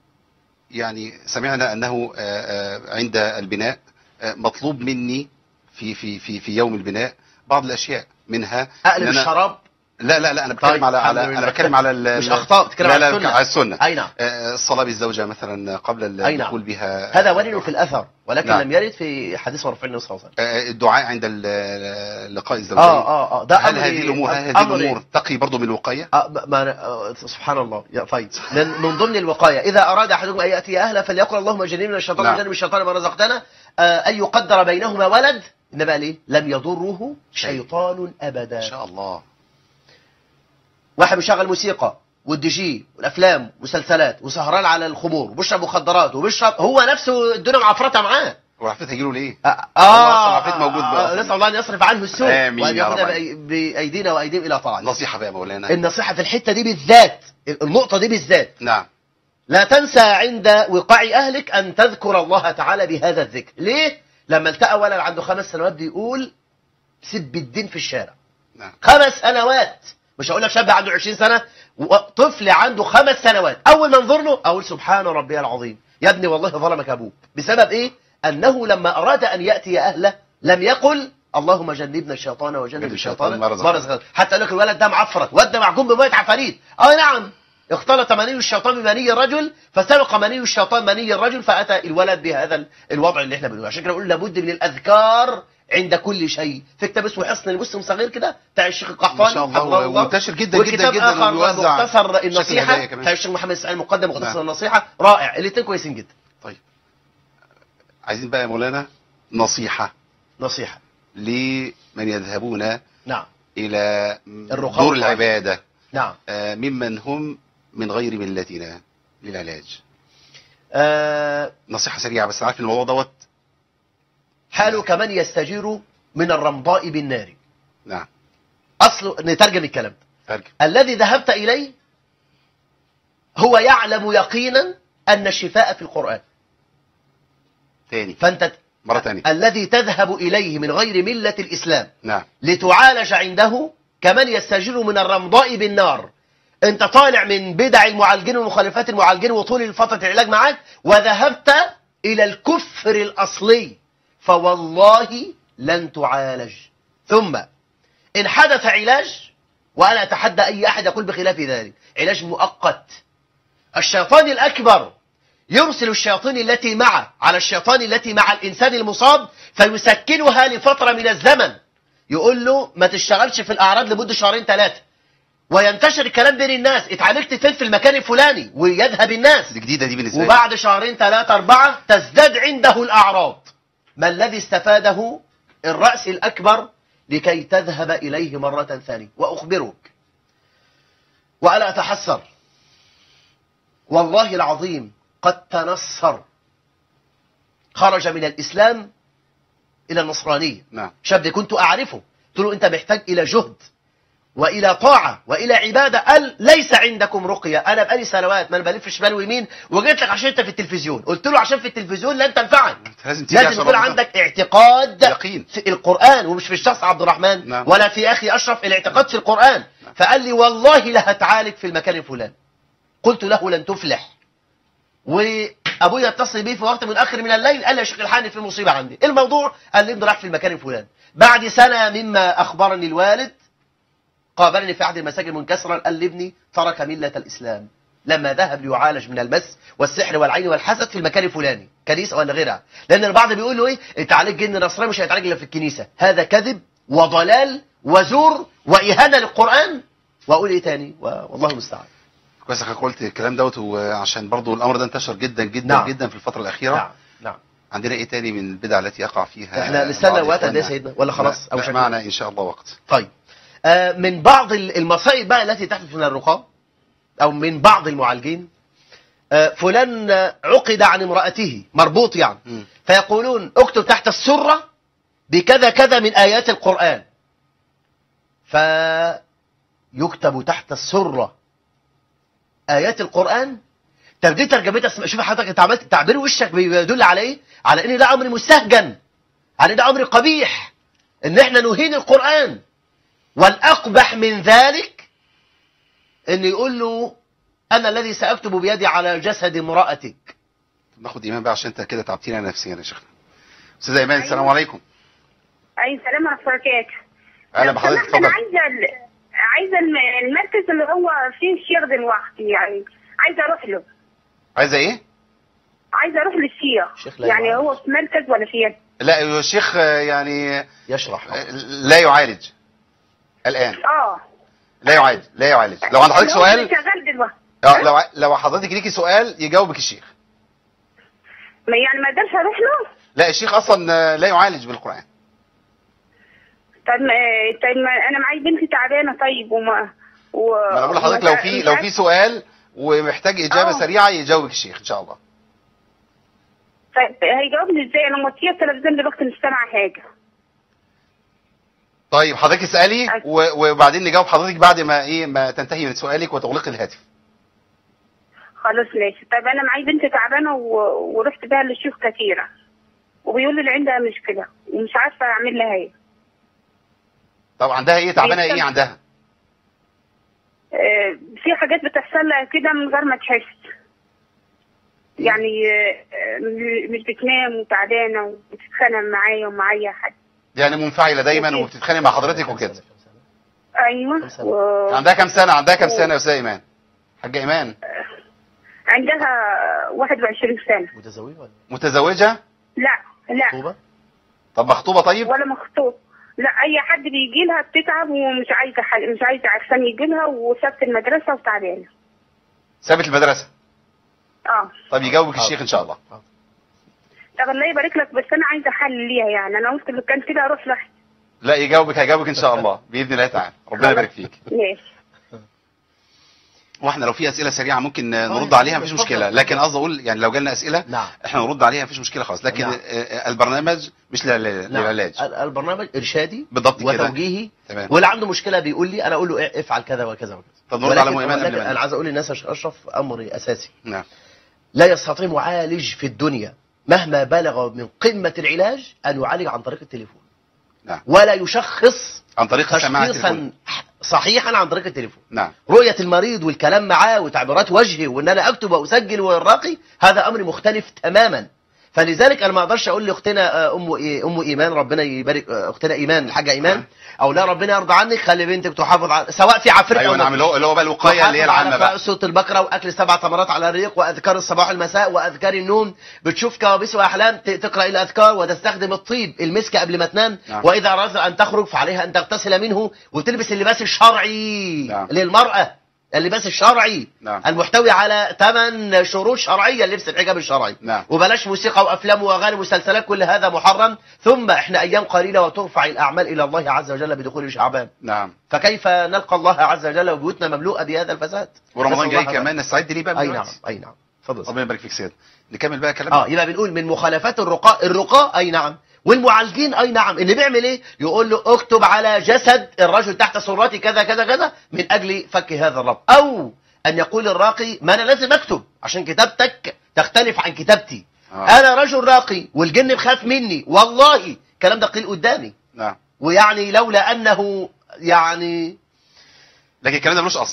يعني سمعنا انه آه آه عند البناء آه مطلوب مني في في في في يوم البناء بعض الاشياء منها اقلب إن أنا- الشراب لا لا لا انا بتكلم طيب، على الحمد على لله. انا بتكلم على ال- مش ال- أخطاء، بتتكلم لا على لا السنة. على السنه اي نعم آه، الصلاه بالزوجه مثلا قبل أي نعم. الدخول بها هذا ورد في الاثر ولكن نعم. لم يرد في حديث مرفوع النبي صلى الله عليه وسلم آه، الدعاء عند ال- لقاء الزوجين اه اه اه ده هل امر هذه الامور هل هذه أمر- الامور تقي برضه من الوقايه؟ آه ما آه سبحان الله يا طيب من, من ضمن الوقايه اذا اراد احدكم ان ياتي اهله فليقل اللهم جنبنا من الشيطان نعم. وجنب الشيطان ما رزقتنا آه ان يقدر بينهما ولد انما ليه لم يضره شيطان ابدا ان شاء الله واحد بيشغل موسيقى والدي جي والافلام ومسلسلات وسهران على الخمور وبيشرب مخدرات وبيشرب هو نفسه الدنيا معفرته معاه وعفيت هيجيله ليه؟ اه الله العافية موجود بقى. آه، نسال الله ان يصرف عنه السوء آمين وان يا رب ياخذنا العالمين. بأي- بايدينا وايديهم الى طاعته نصيحة بقى يا مولانا النصيحه في الحته دي بالذات النقطه دي بالذات نعم لا تنسى عند وقاع أهلك أن تذكر الله تعالى بهذا الذكر ليه؟ لما التقى ولد عنده خمس سنوات بيقول سب الدين في الشارع نعم خمس سنوات مش هقول لك شاب عنده 20 سنة طفل عنده خمس سنوات أول ما انظر له أقول سبحان ربي العظيم يا ابني والله ظلمك أبوك بسبب إيه؟ أنه لما أراد أن يأتي أهله لم يقل اللهم جنبنا الشيطان وجنب جنب الشيطان الشيطان مرض مرض غير. حتى يقول لك الولد ده معفرت وده معجون بميه عفاريت اه نعم اختلط مني الشيطان بمني الرجل فسبق مني الشيطان مني الرجل فاتى الولد بهذا ال- الوضع اللي احنا بنقوله عشان كده نقول لابد من الاذكار عند كل شيء في كتاب اسمه حصن المسلم صغير كده بتاع الشيخ القحطاني ما شاء الله، حفظه ومنتشر جدا وكتاب جدا جدا اخر وبيوزع مختصر شكل النصيحه هدايا كمان. بتاع الشيخ محمد اسماعيل مقدم مختصر نعم. النصيحه رائع الاثنين كويسين جدا طيب عايزين بقى يا مولانا نصيحة نصيحه لمن يذهبون نعم إلى الرقاء دور والرعاية. العبادة نعم آه، ممن هم من غير ملتنا للعلاج آه نصيحة سريعة بس عارف الموضوع دوت حاله كمن يستجير من الرمضاء بالنار نعم اصل نترجم الكلام ترجم الذي ذهبت إليه هو يعلم يقينا أن الشفاء في القرآن تاني فأنت مرة تانية الذي تذهب إليه من غير ملة الإسلام نعم لتعالج عنده كمن يستجير من الرمضاء بالنار انت طالع من بدع المعالجين ومخالفات المعالجين وطول فترة العلاج معك وذهبت إلى الكفر الأصلي فوالله لن تعالج ثم إن حدث علاج وأنا أتحدى أي أحد يقول بخلاف ذلك علاج مؤقت الشيطان الأكبر يرسل الشياطين التي معه على الشيطان التي مع الإنسان المصاب فيسكنها لفترة من الزمن يقول له ما تشتغلش في الأعراض لمدة شهرين ثلاثة وينتشر الكلام بين الناس اتعالجت فين في المكان الفلاني ويذهب الناس دي جديدة دي بالنسبة لي وبعد شهرين ثلاثة أربعة تزداد عنده الأعراض ما الذي استفاده الرأس الأكبر لكي تذهب إليه مرة ثانية وأخبرك وأنا أتحسر والله العظيم قد تنصر خرج من الإسلام إلى النصرانية نعم شاب كنت أعرفه قلت له أنت محتاج إلى جهد وإلى طاعة وإلى عبادة قال ليس عندكم رقية أنا بقالي سنوات ما أنا بلف شمال ويمين وجيت لك عشان أنت في التلفزيون قلت له عشان في التلفزيون لن تنفعك أنت لازم تيجي لازم عشان يكون ربنا. عندك اعتقاد يقين. في القرآن ومش في الشخص عبد الرحمن نعم. ولا في أخي أشرف الاعتقاد في القرآن فقال لي والله لا هتعالج في المكان الفلاني قلت له لن تفلح وابويا اتصل بي في وقت متاخر من الليل قال لي يا شيخ الحاني في مصيبه عندي الموضوع قال لي ابني راح في المكان الفلاني بعد سنه مما اخبرني الوالد قابلني في احد المساجد منكسرا قال لي ابني ترك مله الاسلام لما ذهب ليعالج من المس والسحر والعين والحسد في المكان الفلاني كنيسه ولا غيرها لان البعض بيقول له ايه التعاليج جن نصراني مش هيتعالج الا في الكنيسه هذا كذب وضلال وزور واهانه للقران واقول ايه تاني والله المستعان كويس حضرتك قلت الكلام دوت وعشان برضو الأمر ده انتشر جدا جدا نعم. جدا في الفترة الأخيرة نعم نعم عندنا إيه تاني من البدع التي يقع فيها احنا نستنى بعض وقت قد ايه يا إخواننا؟ سيدنا ولا خلاص لا، او لا شكل معنا إن شاء الله وقت طيب آه من بعض ال- المصائب بقى التي تحدث من الرقاة او من بعض المعالجين آه فلان آه، عقد عن امرأته مربوط يعني مم. فيقولون اكتب تحت السرة بكذا كذا من آيات القرآن فيكتب تحت السرة آيات القرآن طب دي ترجمتها اسمها شوف حضرتك انت عملت تعبير وشك بيدل على ايه؟ على ان ده امر مستهجن على ان ده امر قبيح ان احنا نهين القرآن والأقبح من ذلك ان يقول له انا الذي سأكتب بيدي على جسد امرأتك ناخد إيمان بقى عشان انت كده تعبتينا نفسيا يا شيخنا أستاذة إيمان السلام عليكم اي سلام ورحمه الله وبركاته أهلا لو بحضرتك سمحت، انا اتفضل عايزه ال- عايزه الم- المركز اللي هو فيه الشيخ دلوقتي يعني عايزه اروح له عايزة إيه؟ عايزه اروح للشيخ الشيخ لا يعني يعالج. هو في مركز ولا فين لا يا شيخ آه، يعني يشرح آه، لا يعالج الآن اه لا يعالج لا يعالج لو عند حضرتك اللي هو اللي سؤال شغال دلوقتي آه، لو ع- لو حضرتك ليكي سؤال يجاوبك الشيخ ما يعني ما اقدرش اروح له لا الشيخ اصلا آه، لا يعالج بالقران طب ما طيب ما انا معايا بنتي تعبانه طيب وما و... ما انا بقول لحضرتك لو في ومش لو عارف- في سؤال ومحتاج اجابه آه. سريعه يجاوبك الشيخ ان شاء الله طيب هيجاوبني ازاي انا موطيه التلفزيون دلوقتي مش سامعه حاجه طيب حضرتك اسالي أيوة. و- وبعدين نجاوب حضرتك بعد ما ايه ما تنتهي من سؤالك وتغلقي الهاتف خلاص ماشي طيب انا معايا بنت تعبانه و... ورحت بيها لشيوخ كثيره وبيقول لي اللي عندها مشكله ومش عارفه اعمل لها ايه طب عندها ايه تعبانه هي ايه عندها آه، في حاجات بتحصل لها كده من غير ما تحس يعني آه، م- مش بتنام وتعبانه وبتتخانق معايا ومعايا حد يعني منفعله دايما أوكي. وبتتخانق مع حضرتك وكده ايوه كم سنة؟ و... عندها كام سنه عندها كام سنه يا استاذه ايمان حاجه ايمان عندها 21 سنه متزوجة ولا متزوجه لا لا خطوبة؟ طب مخطوبه طيب ولا مخطوب لا اي حد بيجي لها بتتعب ومش عايزه حل... مش عايزه عشان يجي لها وسابت المدرسه وتعبانه سابت المدرسه اه طب يجاوبك الشيخ ان شاء الله حاضر. طب الله يبارك لك بس انا عايزه حل ليها يعني انا قلت لو كان كده اروح لها لا يجاوبك هيجاوبك ان شاء الله باذن الله تعالى ربنا يبارك فيك ماشي واحنا لو في اسئله سريعه ممكن نرد عليها مفيش مشكله لكن قصدي اقول يعني لو جالنا اسئله نعم احنا نرد عليها مفيش مشكله خالص لكن نعم. آه، آه، البرنامج مش لل- نعم. للعلاج ال- البرنامج ارشادي بالضبط كده وتوجيهي تمام واللي عنده مشكله بيقول لي انا اقول له إيه، افعل كذا وكذا وكذا طب نرد على ولكن مؤمن قبل ولكن ما انا عايز اقول للناس يا شيخ اشرف امر اساسي نعم لا يستطيع معالج في الدنيا مهما بلغ من قمه العلاج ان يعالج عن طريق التليفون نعم ولا يشخص عن طريق سماعه التليفون تشخيصا صحيحا عن طريق التليفون نعم رؤية المريض والكلام معاه وتعبيرات وجهه وان انا اكتب واسجل والراقي هذا امر مختلف تماما فلذلك انا ما اقدرش اقول لاختنا آه، ام إيه- ام ايمان ربنا يبارك آه، اختنا ايمان الحاجه ايمان او لا ربنا يرضى عنك خلي بنتك تحافظ على سواء في عفريت ايوه او نعم اللي هو اللي هو بقى الوقايه اللي هي تحافظ على العامه بقى قراءة سورة البقرة وأكل سبع تمرات على الريق وأذكار الصباح والمساء وأذكار النوم بتشوف كوابيس وأحلام ت- تقرأ الأذكار وتستخدم الطيب المسك قبل ما تنام نعم. وإذا أردت أن تخرج فعليها أن تغتسل منه وتلبس اللباس الشرعي نعم. للمرأة اللباس الشرعي نعم. المحتوي على ثمان شروط شرعية لبس الحجاب الشرعي نعم. وبلاش موسيقى وأفلام وأغاني ومسلسلات كل هذا محرم ثم إحنا أيام قليلة وترفع الأعمال إلى الله عز وجل بدخول شعبان نعم فكيف نلقى الله عز وجل وبيوتنا مملوءة بهذا الفساد ورمضان نسأل جاي الله كمان نستعد ليه بقى من اي دلوقتي؟ نعم اي نعم اتفضل ربنا يبارك فيك سيد نكمل بقى كلامنا اه يبقى بنقول من مخالفات الرقاء الرقاء اي نعم والمعالجين اي نعم اللي بيعمل ايه يقول له اكتب على جسد الرجل تحت صورتي كذا كذا كذا من اجل فك هذا الربط او ان يقول الراقي ما انا لازم اكتب عشان كتابتك تختلف عن كتابتي آه. انا رجل راقي والجن بخاف مني والله الكلام ده قيل قدامي نعم ويعني لولا انه يعني لكن الكلام ده ملوش اصل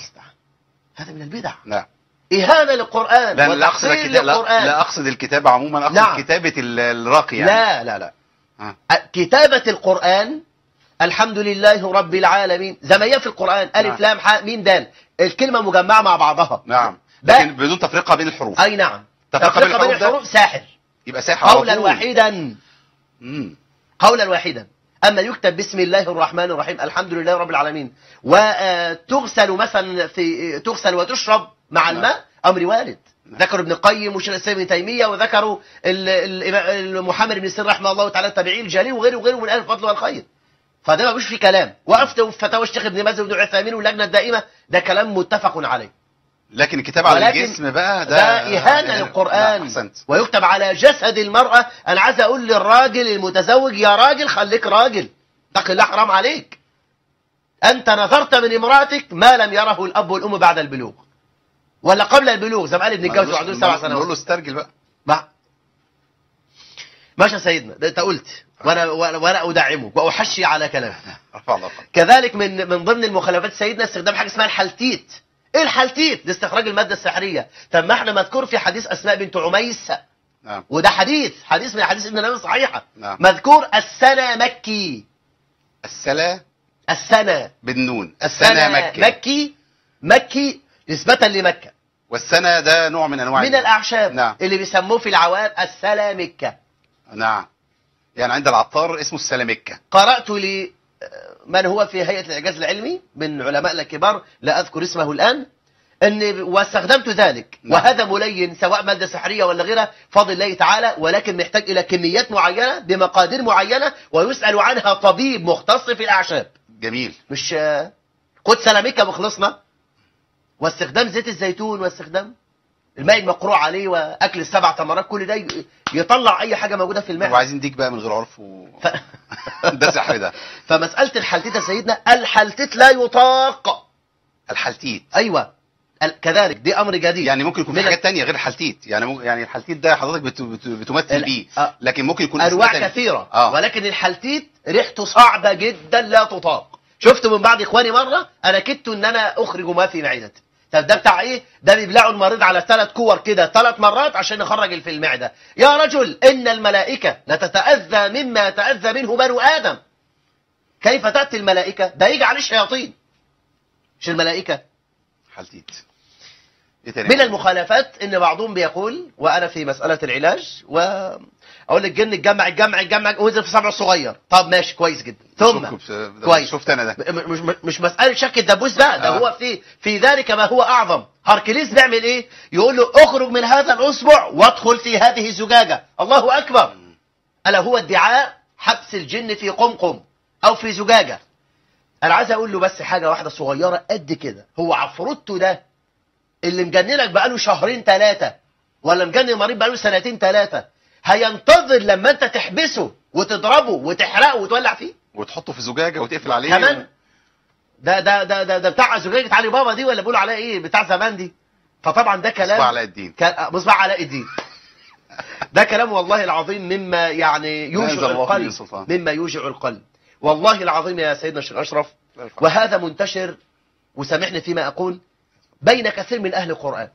هذا من البدع نعم اهانه للقران لا لا اقصد وتحقير الكتاب لا, للقران لا اقصد الكتابه عموما اقصد نعم. كتابه ال- الراقي يعني لا لا لا آه. كتابة القرآن الحمد لله رب العالمين زي ما هي في القرآن نعم. ألف لام حاء ميم دال الكلمة مجمعة مع بعضها نعم ده- لكن بدون تفرقه بين الحروف أي نعم تفرقة بين تفرقة بين الحروف ده؟ الحروف ساحر يبقى ساحر على قولا طول. واحدا مم. قولا واحدا أما يكتب بسم الله الرحمن الرحيم الحمد لله رب العالمين وتغسل مثلا في تغسل وتشرب مع نعم. الماء أمر وارد ذكروا ابن القيم وشيخ الاسلام ابن تيميه وذكروا ال- ال- محمد بن سير رحمه الله تعالى التابعين الجليل وغيره وغيره من اهل الفضل والخير فده مش في كلام وقفت في فتاوى الشيخ ابن مازن وابن عثيمين واللجنه الدائمه ده كلام متفق عليه لكن الكتابه على ولكن الجسم بقى ده ده اهانه نعم، للقران احسنت ويكتب على جسد المراه انا عايز اقول للراجل المتزوج يا راجل خليك راجل اتق الله حرام عليك انت نظرت من امراتك ما لم يره الاب والام بعد البلوغ ولا قبل البلوغ زي ما قال ابن الجوزي وعنده سبع نقول سنوات له استرجل بقى ما ماشي يا سيدنا ده انت قلت وانا وانا وانا ادعمك واحشي على كلامك رفع الله قدرك. كذلك من من ضمن المخالفات سيدنا استخدام حاجه اسمها الحلتيت ايه الحلتيت ده استخراج الماده السحريه طب ما احنا مذكور في حديث اسماء بنت عميس نعم وده حديث حديث من حديث ابن النبي صحيحه نعم. مذكور السنه مكي السلا السنه بالنون السنه السنه مكه مكي مكي نسبه لمكه والسنه ده نوع من انواع من الاعشاب نعم. اللي بيسموه في العوام السلامكه نعم يعني عند العطار اسمه السلامكه قرأت لي من هو في هيئة الإعجاز العلمي من علماء الكبار لا أذكر اسمه الآن أن واستخدمت ذلك نعم. وهذا ملين سواء مادة سحرية ولا غيرها فضل الله تعالى ولكن محتاج إلى كميات معينة بمقادير معينة ويسأل عنها طبيب مختص في الأعشاب جميل مش آه، خد سلاميكا وخلصنا واستخدام زيت الزيتون واستخدام الماء المقروع عليه واكل السبع تمرات كل ده ي- يطلع اي حاجه موجوده في المعده وعايزين ديك بقى من غير عرف و... ف... ده سحر ده فمساله الحلتيت يا سيدنا الحلتيت لا يطاق الحلتيت ايوه ال- كذلك دي امر جديد يعني ممكن يكون في من حاجات تانية غير الحلتيت يعني ممكن يعني الحلتيت ده حضرتك بت... بت... بتمثل لا. بيه آه. لكن ممكن يكون انواع اسمها تانية. كثيره اه ولكن الحلتيت ريحته صعبه جدا لا تطاق شفت من بعض اخواني مره انا كدت ان انا اخرج ما في معدتي طب ده بتاع ايه ده بيبلعوا المريض على ثلاث كور كده ثلاث مرات عشان يخرج اللي في المعده يا رجل ان الملائكه لتتاذى مما يتاذى منه بنو ادم كيف تاتي الملائكه ده يجي عليه الشياطين مش الملائكه حلتيت ايه تاني من المخالفات ان بعضهم بيقول وانا في مساله العلاج واقول لك الجن اتجمع اتجمع اتجمع ونزل في صبع صغير طب ماشي كويس جدا ثم شوف- ده كويس. شفت انا ده م- مش مش- مش مساله شك الدبوس بقى ده آه. هو في في ذلك ما هو اعظم هركليس بيعمل ايه يقول له اخرج من هذا الاصبع وادخل في هذه الزجاجه الله اكبر الا هو ادعاء حبس الجن في قمقم او في زجاجه انا عايز اقول له بس حاجه واحده صغيره قد كده هو عفروتو ده اللي مجننك بقاله شهرين ثلاثه ولا مجنن المريض بقاله سنتين ثلاثه هينتظر لما انت تحبسه وتضربه وتحرقه وتولع فيه وتحطه في زجاجه وتقفل عليه كمان ده ده ده ده, ده بتاع زجاجة علي بابا دي ولا بيقولوا عليها ايه بتاع زمان دي فطبعا ده كلام مصباح علاء الدين. كان- مصباح علاء الدين ده كلام والله العظيم مما يعني لا ينزل يوجع الله فيه القلب سلطان. مما يوجع القلب والله العظيم يا سيدنا الشيخ اشرف وهذا منتشر وسامحني فيما اقول بين كثير من اهل القران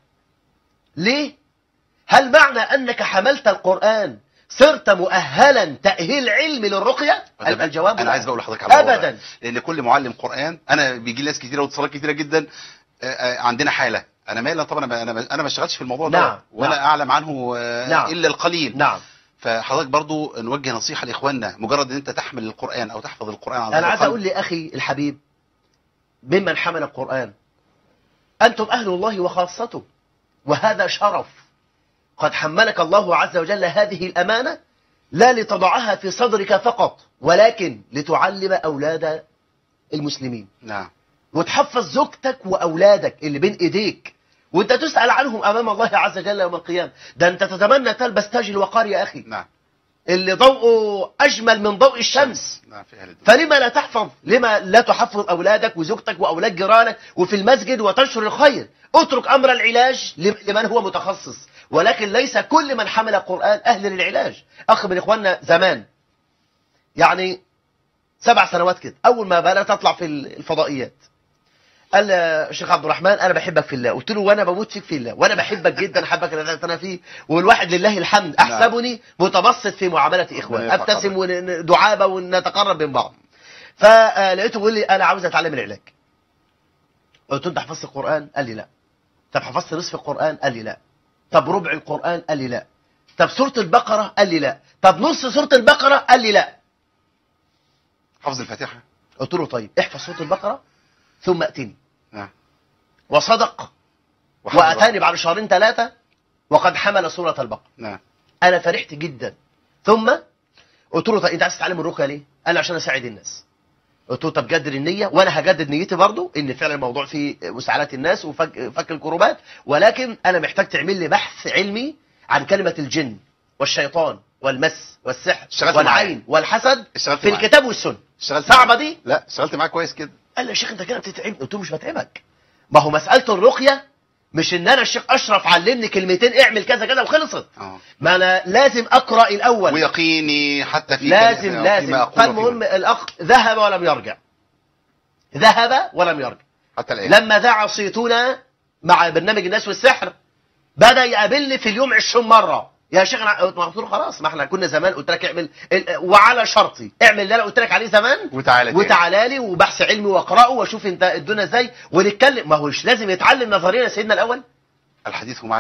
ليه هل معنى انك حملت القران صرت مؤهلا تاهيل علمي للرقيه طب الجواب انا لا. عايز بقول لحضرتك على الموضوع ده. ابدا لان كل معلم قران انا بيجي لي ناس كتيره واتصالات كتيره جدا آه، آه، عندنا حاله انا مالا طبعا انا انا انا ما اشتغلتش في الموضوع نعم، ده ولا نعم. اعلم عنه آه، نعم. الا القليل نعم فحضرتك برضو نوجه نصيحه لاخواننا مجرد ان انت تحمل القران او تحفظ القران على انا عايز القلب. اقول لاخي الحبيب ممن حمل القران انتم اهل الله وخاصته وهذا شرف قد حملك الله عز وجل هذه الامانه لا لتضعها في صدرك فقط ولكن لتعلم اولاد المسلمين نعم وتحفظ زوجتك واولادك اللي بين ايديك وانت تسال عنهم امام الله عز وجل يوم القيامه ده انت تتمنى تلبس تاج الوقار يا اخي نعم اللي ضوءه اجمل من ضوء الشمس نعم في اهل الدنيا فلما لا تحفظ لما لا تحفظ أولادك وزوجتك وأولاد جيرانك وفي المسجد وتنشر الخير اترك أمر العلاج لمن هو متخصص ولكن ليس كل من حمل القرآن أهل للعلاج أخ من إخواننا زمان يعني سبع سنوات كده أول ما بدأت أطلع في الفضائيات قال لي شيخ عبد الرحمن انا بحبك في الله قلت له وانا بموت فيك في الله وانا بحبك جدا حبك اللي انا فيه والواحد لله الحمد احسبني متبسط في معامله اخوان ربنا يرفع ابتسم ودعابه ونتقرب من بعض فلقيته بيقول لي انا عاوز اتعلم العلاج قلت له انت حفظت القران قال لي لا طب حفظت نصف القران قال لي لا طب ربع القران قال لي لا طب سوره البقره قال لي لا طب نص سوره البقره قال لي لا حفظ الفاتحه قلت له طيب احفظ سوره البقره ثم اتني نعم وصدق وحفظ واتاني بعد شهرين ثلاثه وقد حمل سوره البقره نعم انا فرحت جدا ثم قلت له طب انت عايز تتعلم الرقيه ليه؟ قال لي عشان اساعد الناس قلت له طب جدد النيه وانا هجدد نيتي برضو ان فعلا الموضوع فيه مساعده الناس وفك فك الكروبات ولكن انا محتاج تعمل لي بحث علمي عن كلمه الجن والشيطان والمس والسحر اشتغلت والعين معاه. والحسد اشتغلت في معاه. الكتاب والسنه اشتغلت صعبه معاه. دي؟ لا اشتغلت معاه كويس كده قال لي يا شيخ انت كده بتتعب قلت له مش بتعبك ما هو مساله الرقيه مش ان انا الشيخ اشرف علمني كلمتين اعمل كذا كذا وخلصت اه ما انا لازم اقرا الاول ويقيني حتى في لازم كلمة- لازم فيما أقول فالمهم وفيما- الاخ ذهب ولم يرجع ذهب ولم يرجع حتى الان لما ذاع صيتنا مع برنامج الناس والسحر بدا يقابلني في اليوم 20 مره يا شيخ انا قلت له خلاص ما احنا كنا زمان قلت لك اعمل ال- وعلى شرطي اعمل اللي انا قلت لك عليه زمان وتعالى تاني. وتعالى لي وبحث علمي واقراه واشوف انت الدنيا ازاي ونتكلم ما هو مش لازم يتعلم نظريا يا سيدنا الاول الحديث معك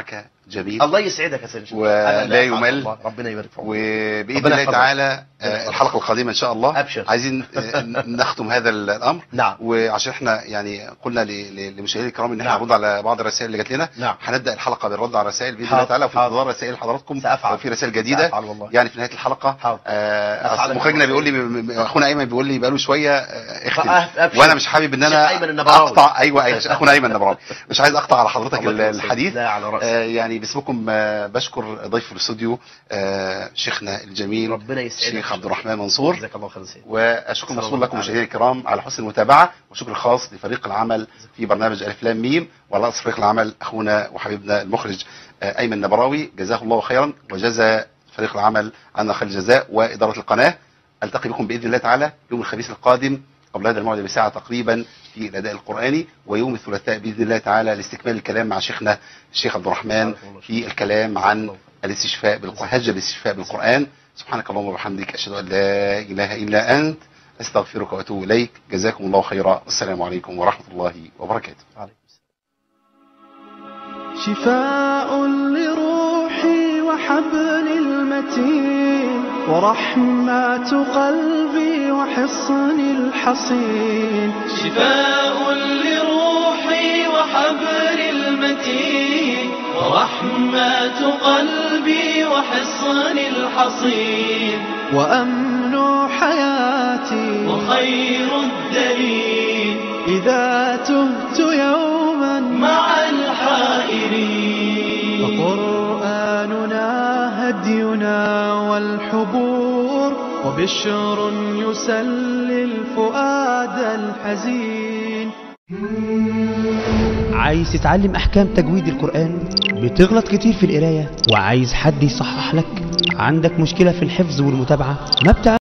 جميل الله يسعدك يا سيدي الشيخ. ولا أنا لا أفعل يمل. والله. ربنا يبارك في عمرك وباذن ربنا الله يحفظك. تعالى آه، الحلقه القادمه ان شاء الله أبشر. عايزين آه، نختم هذا الامر نعم. وعشان احنا يعني قلنا ل- ل- لمشاهدينا الكرام ان احنا نعم. هنرد على بعض الرسائل اللي جات لنا نعم. هنبدا الحلقه بالرد على الرسائل باذن حاضر. الله تعالى وفي حاضر. انتظار رسائل حضراتكم سأفعل. وفي رسائل جديده سأفعل والله. يعني في نهايه الحلقه حاضر. آه، أفعل أصل مخرجنا بيقول لي م- م- اخونا ايمن بيقول لي بقاله شويه آه، اختم فأف- أبشر. وانا مش حابب ان انا شيخ أيمن النبراوي. اقطع ايوه ايوه اخونا ايمن النبراوي مش عايز اقطع على حضرتك الله يكرمك. الحديث لا على رأسي. آه، يعني باسمكم آه، بشكر ضيف الاستوديو آه، شيخنا الجميل ربنا يسعدك. الشيخ عبد الرحمن منصور جزاك الله خير سيدي والشكر صلى موصول الله لكم تعالى. مشاهدينا الكرام على حسن المتابعه وشكر خاص لفريق العمل في برنامج الف لام ميم وعلى رأس فريق العمل اخونا وحبيبنا المخرج آه، ايمن نبراوي جزاه الله خيرا وجزى فريق العمل عنا خير الجزاء واداره القناه التقي بكم باذن الله تعالى يوم الخميس القادم قبل هذا الموعد بساعه تقريبا في الاداء القراني ويوم الثلاثاء باذن الله تعالى لاستكمال الكلام مع شيخنا الشيخ عبد الرحمن في الكلام عن الاستشفاء بالقرآن هجة الاستشفاء بالقرآن سبحانك اللهم وبحمدك أشهد أن لا إله إلا أنت أستغفرك وأتوب إليك جزاكم الله خيرا والسلام عليكم ورحمة الله وبركاته عليكم السلام. شفاء لروحي وحبل المتين ورحمة قلبي وحصن الحصين شفاء لروحي وحبل المتين ورحمة قلبي وحصن الحصين وأمن حياتي وخير الدليل إذا تهت يوما مع الحائرين فقرآننا هدينا والحبور وبشر يسلي الفؤاد الحزين عايز تتعلم احكام تجويد القرآن بتغلط كتير في القراية وعايز حد يصحح لك عندك مشكلة في الحفظ والمتابعة ما بتعرف